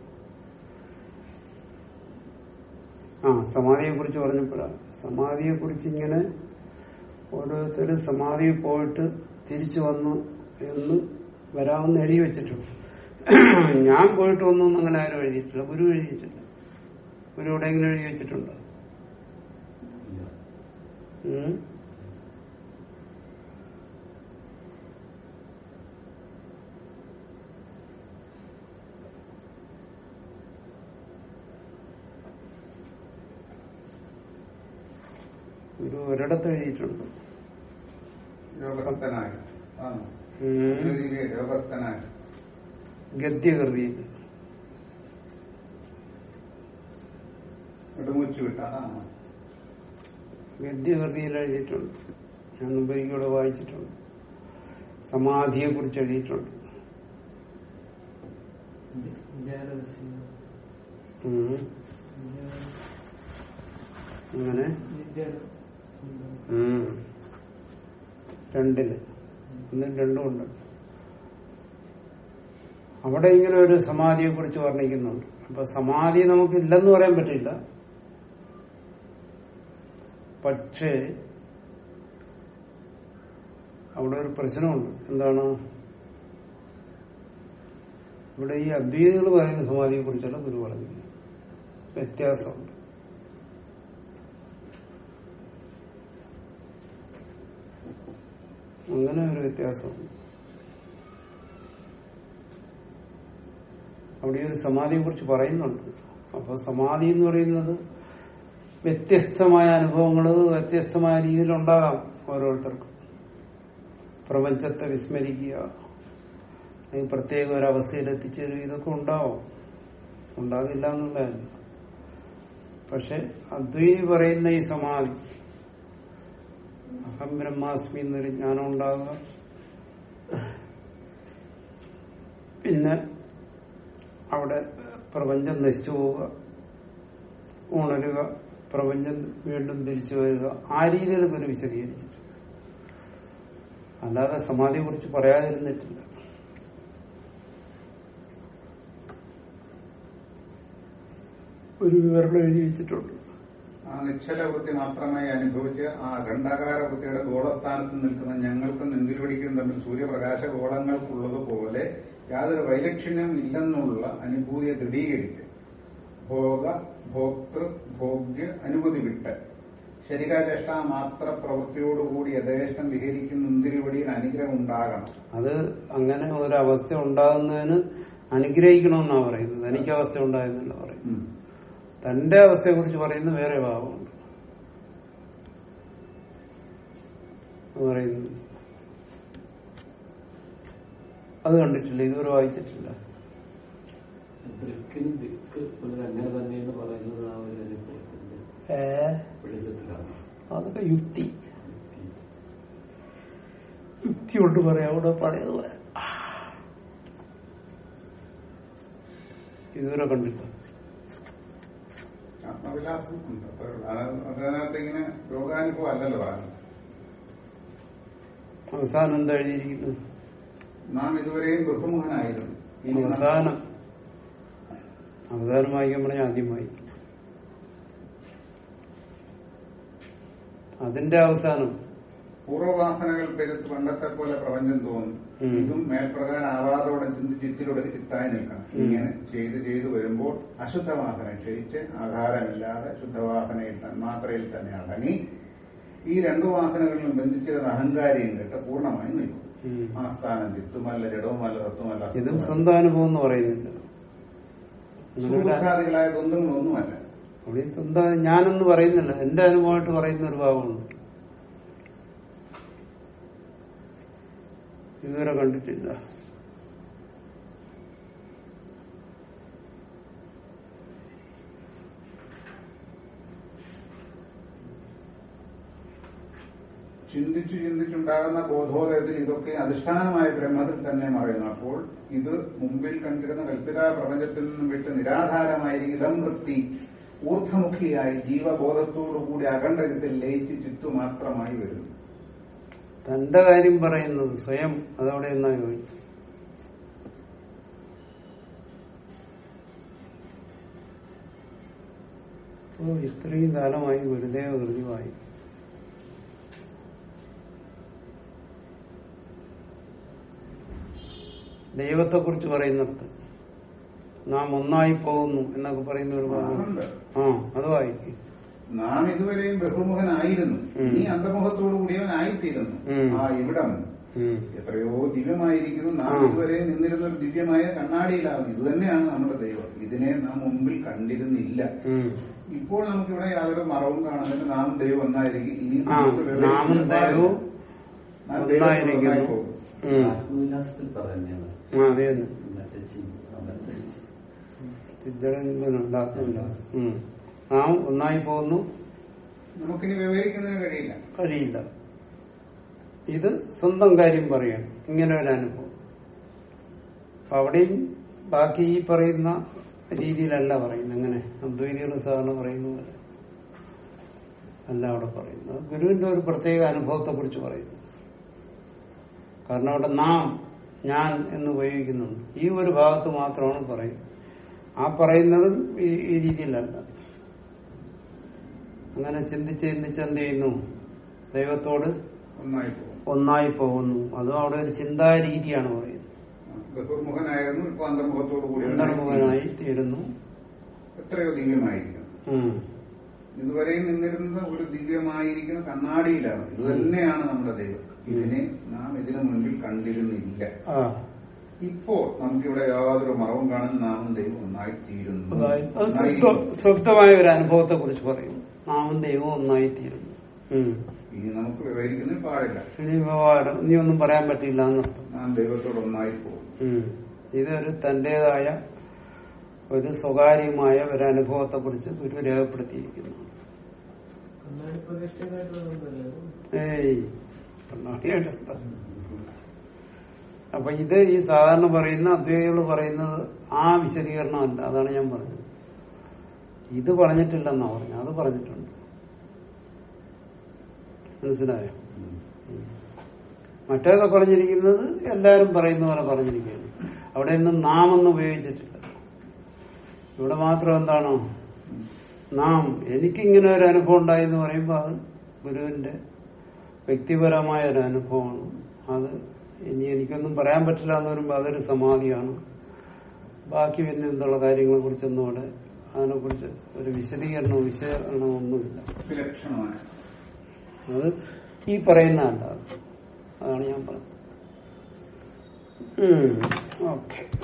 ആ സമാധിയെ കുറിച്ച് പറഞ്ഞപ്പോഴാണ് സമാധിയെ കുറിച്ച് ഇങ്ങനെ ഓരോരുത്തരും സമാധിയിൽ പോയിട്ട് തിരിച്ചു വന്നു എന്ന് വരാമെന്ന് എഴുതി വെച്ചിട്ടുണ്ട് ഞാൻ പോയിട്ട് വന്നു എന്ന് അങ്ങനെ ആരും എഴുതിയിട്ടില്ല ഗുരു എഴുതിയിട്ടില്ല ഗുരു എവിടെയെങ്കിലും എഴുതി വെച്ചിട്ടുണ്ടോ ഇല്ല. ഉം? ഗുരു ഒരിടത്ത് എഴുതിയിട്ടുണ്ട് രോഗസ്ഥനായി ആ ഉം. രീതിയിൽ രോഗസ്ഥനായി ഗദ്യകൃതിയിൽ ഇടമുച്ചു വിട്ട ആ ഗദ്യകൃതിയിൽ എഴുതിയിട്ടുണ്ട് ഞാൻ മുമ്പ് എനിക്കിവിടെ വായിച്ചിട്ടുണ്ട് സമാധിയെ കുറിച്ച് എഴുതിയിട്ടുണ്ട് ഉം. അങ്ങനെ ഉം. രണ്ടില് ഒന്നും രണ്ടും ഉണ്ട് അവിടെ ഇങ്ങനെ ഒരു സമാധിയെ കുറിച്ച് വർണ്ണിക്കുന്നുണ്ട് അപ്പൊ സമാധി നമുക്ക് ഇല്ലെന്ന് പറയാൻ പറ്റില്ല പക്ഷേ അവിടെ ഒരു പ്രശ്നമുണ്ട് എന്താണ് ഇവിടെ ഈ അദ്വൈതികൾ പറയുന്ന സമാധിയെ കുറിച്ചല്ല ഗുരു പറഞ്ഞില്ല വ്യത്യാസമുണ്ട് അങ്ങനെ ഒരു വ്യത്യാസമുണ്ട് അവിടെ ഒരു സമാധിയെ കുറിച്ച് പറയുന്നുണ്ട് അപ്പൊ സമാധി എന്ന് പറയുന്നത് വ്യത്യസ്തമായ അനുഭവങ്ങൾ വ്യത്യസ്തമായ രീതിയിലുണ്ടാകാം ഓരോരുത്തർക്കും പ്രപഞ്ചത്തെ വിസ്മരിക്കുക അല്ലെങ്കിൽ പ്രത്യേക ഒരു അവസ്ഥയിൽ എത്തിച്ചേരുക ഇതൊക്കെ ഉണ്ടാവും ഉണ്ടാകില്ല എന്നുള്ളതല്ല പക്ഷെ അദ്വൈതി പറയുന്ന ഈ സമാധി അഹം ബ്രഹ്മാസ്മി എന്നൊരു ജ്ഞാനം ഉണ്ടാകുക പിന്നെ അവിടെ പ്രപഞ്ചം നശിച്ചു പോവുക ഉണരുക പ്രപഞ്ചം വീണ്ടും തിരിച്ചു വരിക ആ രീതിയിൽ ഗുരു വിശദീകരിച്ചിട്ടുണ്ട് അല്ലാതെ സമാധിയെ കുറിച്ച് പറയാതിരുന്നിട്ടില്ല ഒരു വിവരണം എഴുതി വെച്ചിട്ടുണ്ട് ആ നിശ്ചല വൃത്തി മാത്രമായി അനുഭവിച്ച് ആ ഖണ്ഡാകാര വൃത്തിയുടെ ഗോളസ്ഥാനത്ത് നിൽക്കുന്ന ഞങ്ങൾക്കും നെന്തിൽവടിക്കും തമ്മിൽ സൂര്യപ്രകാശ ഗോളങ്ങൾക്കുള്ളതുപോലെ യാതൊരു വൈലക്ഷണ്യം ഇല്ലെന്നുള്ള അനുഭൂതിയെ ദൃഢീകരിച്ച് ഭോഗ ഭോക്തൃ ഭോഗ്യ അനുഭൂതി വിട്ട് ശരീരചേഷ്ട മാത്ര പ്രവൃത്തിയോടുകൂടി യഥേഷ്ടം വിഹരിക്കുന്ന നെന്തിൽവടിയിൽ അനുഗ്രഹം ഉണ്ടാകണം അത് അങ്ങനെ ഒരു അവസ്ഥ ഉണ്ടാകുന്നതിന് അനുഗ്രഹിക്കണമെന്നാ പറയുന്നത് എനിക്ക് അവസ്ഥ ഉണ്ടായെന്നല്ല പറയുന്നത് തന്റെ അവസ്ഥയെ കുറിച്ച് പറയുന്ന വേറെ ഭാവമുണ്ട് എന്ന് പറയുന്നു അത് കണ്ടിട്ടില്ല ഇതുവരെ വായിച്ചിട്ടില്ല ദൃക്കിന് ദിക്ക് ഒരു അങ്ങനെ തന്നെയെന്ന് പറയുന്നത് ആ ഒരു അനുഭവത്തിന്റെ ഏ വെളിച്ചത്തിലാണ് അതൊക്കെ യുക്തി യുക്തി കൊണ്ട് പറയാം അവിടെ പറയുന്നത് ഇതുവരെ കണ്ടില്ല ആത്മവിലാസം ഉണ്ട് അത്രേ ഉള്ളൂ. അത് അതിനകത്ത് ഇങ്ങനെ രോഗാനുഭവം അല്ലല്ലോ പറയുന്നത് അവസാനം എന്താ എഴുതിയിരിക്കുന്നു നാം ഇതുവരെയും ബഹുമുഖനായിരുന്നു ഇനി നാം അവസാനം അവസാനം വായിക്കാൻ പറഞ്ഞ ആദ്യം വായിക്കും അതിന്റെ അവസാനം പൂർവ്വവാസനകൾ പെരുത്ത് പണ്ടത്തെ പോലെ പ്രപഞ്ചം തോന്നും ഉം. ഇതും മേൽപ്രകാരം ആവാതോടെ ചിന്തി ചിത്തിലൂടെ ചിത്തായി നിൽക്കണം ഉം. ഇങ്ങനെ ചെയ്ത് ചെയ്തു വരുമ്പോൾ അശുദ്ധവാസന ക്ഷയിച്ച് ആധാരമില്ലാതെ ശുദ്ധവാസനയിൽ തന്നെ മാത്രയിൽ തന്നെ അടങ്ങി ഈ രണ്ടു വാസനകളിലും ബന്ധിച്ചിരുന്ന അഹങ്കാരിയും കെട്ട് പൂർണ്ണമായി നിൽക്കും ഉം. ആ സ്ഥാനം ചിത്തുമല്ല ജഡവുമല്ല തത്വമല്ല ഇതും അസത്വമല്ല. സ്വന്തം അനുഭവം എന്ന് പറയുന്നില്ല അങ്ങനെ ഒരു സുഹൃത്താദികളായ ദ്വന്ദ്ങ്ങളൊന്നുമല്ല അവിടെ ഈ സ്വന്തം ഞാനെന്ന് പറയുന്നില്ല എന്റെ അനുഭവമായിട്ട് പറയുന്ന ഒരു ഭാഗമുണ്ട് ഇതുവരെ കണ്ടിട്ടില്ല ചിന്തിച്ചു ചിന്തിച്ചുണ്ടാകുന്ന ബോധോദയത്തിൽ ഇതൊക്കെ അധിഷ്ഠാനമായ ബ്രഹ്മത്തിൽ തന്നെ മറയുന്നു അപ്പോൾ ഇത് മുമ്പിൽ കണ്ടിരുന്ന കൽപ്പിത പ്രപഞ്ചത്തിൽ നിന്നും വിട്ട് നിരാധാരമായിരിക്കും ഇതം വൃത്തി ഊർധമുഖിയായി ജീവബോധത്തോടുകൂടി അഖണ്ഡത്തിൽ ലയിച്ച് ചിത്തു മാത്രമായി വരുന്നു തന്റെ കാര്യം പറയുന്നത് സ്വയം അതവിടെ എന്നാ ചോദിച്ചു ഓ ഇത്രയും കാലമായി ഗുരുദേവ കൃതിവായി ദൈവത്തെ കുറിച്ച് പറയുന്നിടത്ത് നാം ഒന്നായി പോകുന്നു എന്നൊക്കെ പറയുന്ന ഒരു ഭാഗം ആണല്ലോ. ആ അത് വായിക്കും നാം ഇതുവരെയും ബഹുമുഖനായിരുന്നു ഉം. ഇനി അന്തമുഖത്തോടു കൂടിയവനായിത്തീരുന്നു ഉം. ആ ഇവിടം ഉം. എത്രയോ ദിവ്യമായിരിക്കുന്നു നാം ആ. ഇതുവരെ നിന്നിരുന്ന ഒരു ദിവ്യമായ കണ്ണാടിയിലാകുന്നു ഇത് തന്നെയാണ് നമ്മുടെ ദൈവം ഇതിനെ നാം മുമ്പിൽ കണ്ടിരുന്നില്ല ഉം. ഇപ്പോൾ നമുക്കിവിടെ യാതൊരു മറവും കാണുന്നില്ല നാം ദൈവം ഒന്നായിരിക്കും ഇനി ആ നമുക്ക് വിവരിക്കാൻ നാമും ദൈവവും നാം ദൈവം ഒന്നായിരിക്കുന്നു ഒന്നായി പോകും. ഉം. ആത്മവിലാസത്തിൽ പറയുന്നതാണ് ആ അതെ തന്നെ മറ്റേ ചിന്ത മറ്റേ ചിന്തയുടെ ആത്മവിലാസം ഉം. നാം ഒന്നായി പോകുന്നു നമുക്കിനി വിവരിക്കുന്നതിന് കഴിയില്ല കഴിയില്ല ഇത് സ്വന്തം കാര്യം പറയണം ഇങ്ങനെ ഒരു അനുഭവം അപ്പൊ അവിടെയും ബാക്കി ഈ പറയുന്ന രീതിയിലല്ല പറയുന്നത് എങ്ങനെ അദ്വൈതികൾ സാധാരണ പറയുന്ന പോലെ അല്ല അവിടെ പറയുന്നത് ഗുരുവിന്റെ ഒരു പ്രത്യേക അനുഭവത്തെ കുറിച്ച് പറയുന്നു കാരണം അവിടെ നാം ഞാൻ എന്ന് ഉപയോഗിക്കുന്നുണ്ട് ഈ ഒരു ഭാഗത്ത് മാത്രമാണ് പറയുന്നത് ആ പറയുന്നതും ഈ ഈ രീതിയിലല്ല അങ്ങനെ ചിന്തിച്ച് ചിന്തിച്ച് എന്ത് ചെയ്യുന്നു ദൈവത്തോട് ഒന്നായി പോകും ഒന്നായി പോകുന്നു അതും അവിടെ ഒരു ചിന്താ രീതിയാണ് പറയുന്നത് ബഹുർമുഖനായിരുന്നു ഇപ്പൊ അന്തർമുഖത്തോടു കൂടി അന്തർമുഖനായി തീരുന്നു എത്രയോ ദിവ്യമായിരിക്കുന്നു ഉം. ഇതുവരെ നിന്നിരുന്നത് ഒരു ദിവ്യമായിരിക്കുന്ന കണ്ണാടിയിലാണ് ഇത് തന്നെയാണ് നമ്മുടെ ദൈവം ഇതിനെ നാം ഇതിനു മുൻപിൽ കണ്ടിരുന്നില്ല ആ ഇപ്പോൾ നമുക്കിവിടെ യാതൊരു മറവും കാണുന്ന നാമും ദൈവം ഒന്നായി തീരുന്നു അത് സ്വപ്ത- സ്വപ്തമായ ഒരു അനുഭവത്തെ കുറിച്ച് പറയുന്നു നാമം ദൈവം ഒന്നായി തീരുന്നു ഉം. ഇനി നമുക്ക് വിവരിക്കുന്നതിൽ പാടില്ല ഇനി വ്യവഹാരം നീ ഒന്നും പറയാൻ പറ്റില്ല എന്നർത്ഥം നാം ദൈവത്തോട് ഒന്നായി പോകും ഉം. ഇതൊരു തന്റേതായ ഒരു സ്വകാര്യമായ ഒരു അനുഭവത്തെ കുറിച്ച് ഗുരു രേഖപ്പെടുത്തിയിരിക്കുന്നു കണ്ണാടി പ്രതിഷ്ഠയായിട്ടുള്ളതല്ലേ ഏയ് കണ്ണാടിയായിട്ടെന്താ അപ്പൊ ഇത് ഈ സാധാരണ പറയുന്ന അദ്വൈതികൾ പറയുന്നത് ആ വിശദീകരണമല്ല അതാണ് ഞാൻ പറഞ്ഞത് ഇത് പറഞ്ഞിട്ടില്ലെന്നാ പറഞ്ഞു അത് പറഞ്ഞിട്ടുണ്ട് മനസ്സിലായോ മറ്റേതൊക്കെ പറഞ്ഞിരിക്കുന്നത് എല്ലാരും പറയുന്ന പോലെ പറഞ്ഞിരിക്കുകയാണ് അവിടെ ഒന്നും നാം എന്ന് ഉപയോഗിച്ചിട്ടില്ല ഇവിടെ മാത്രം എന്താണോ നാം എനിക്കിങ്ങനെ ഒരു അനുഭവം ഉണ്ടായി എന്ന് പറയുമ്പോൾ അത് ഗുരുവിന്റെ വ്യക്തിപരമായ ഒരു അനുഭവമാണ് അത് ഇനി എനിക്കൊന്നും പറയാൻ പറ്റില്ല എന്ന് പറയുമ്പോൾ അതൊരു സമാധിയാണ് ബാക്കി പിന്നെ എന്തുള്ള കാര്യങ്ങളെ കുറിച്ചൊന്നും അവിടെ അതിനെക്കുറിച്ച് ഒരു വിശദീകരണമോ വിശകലനമോ ഒന്നുമില്ല വിലക്ഷണമായ അത് ഈ പറയുന്നതല്ല അത്. അതാണ് ഞാൻ പറഞ്ഞത് ഓക്കെ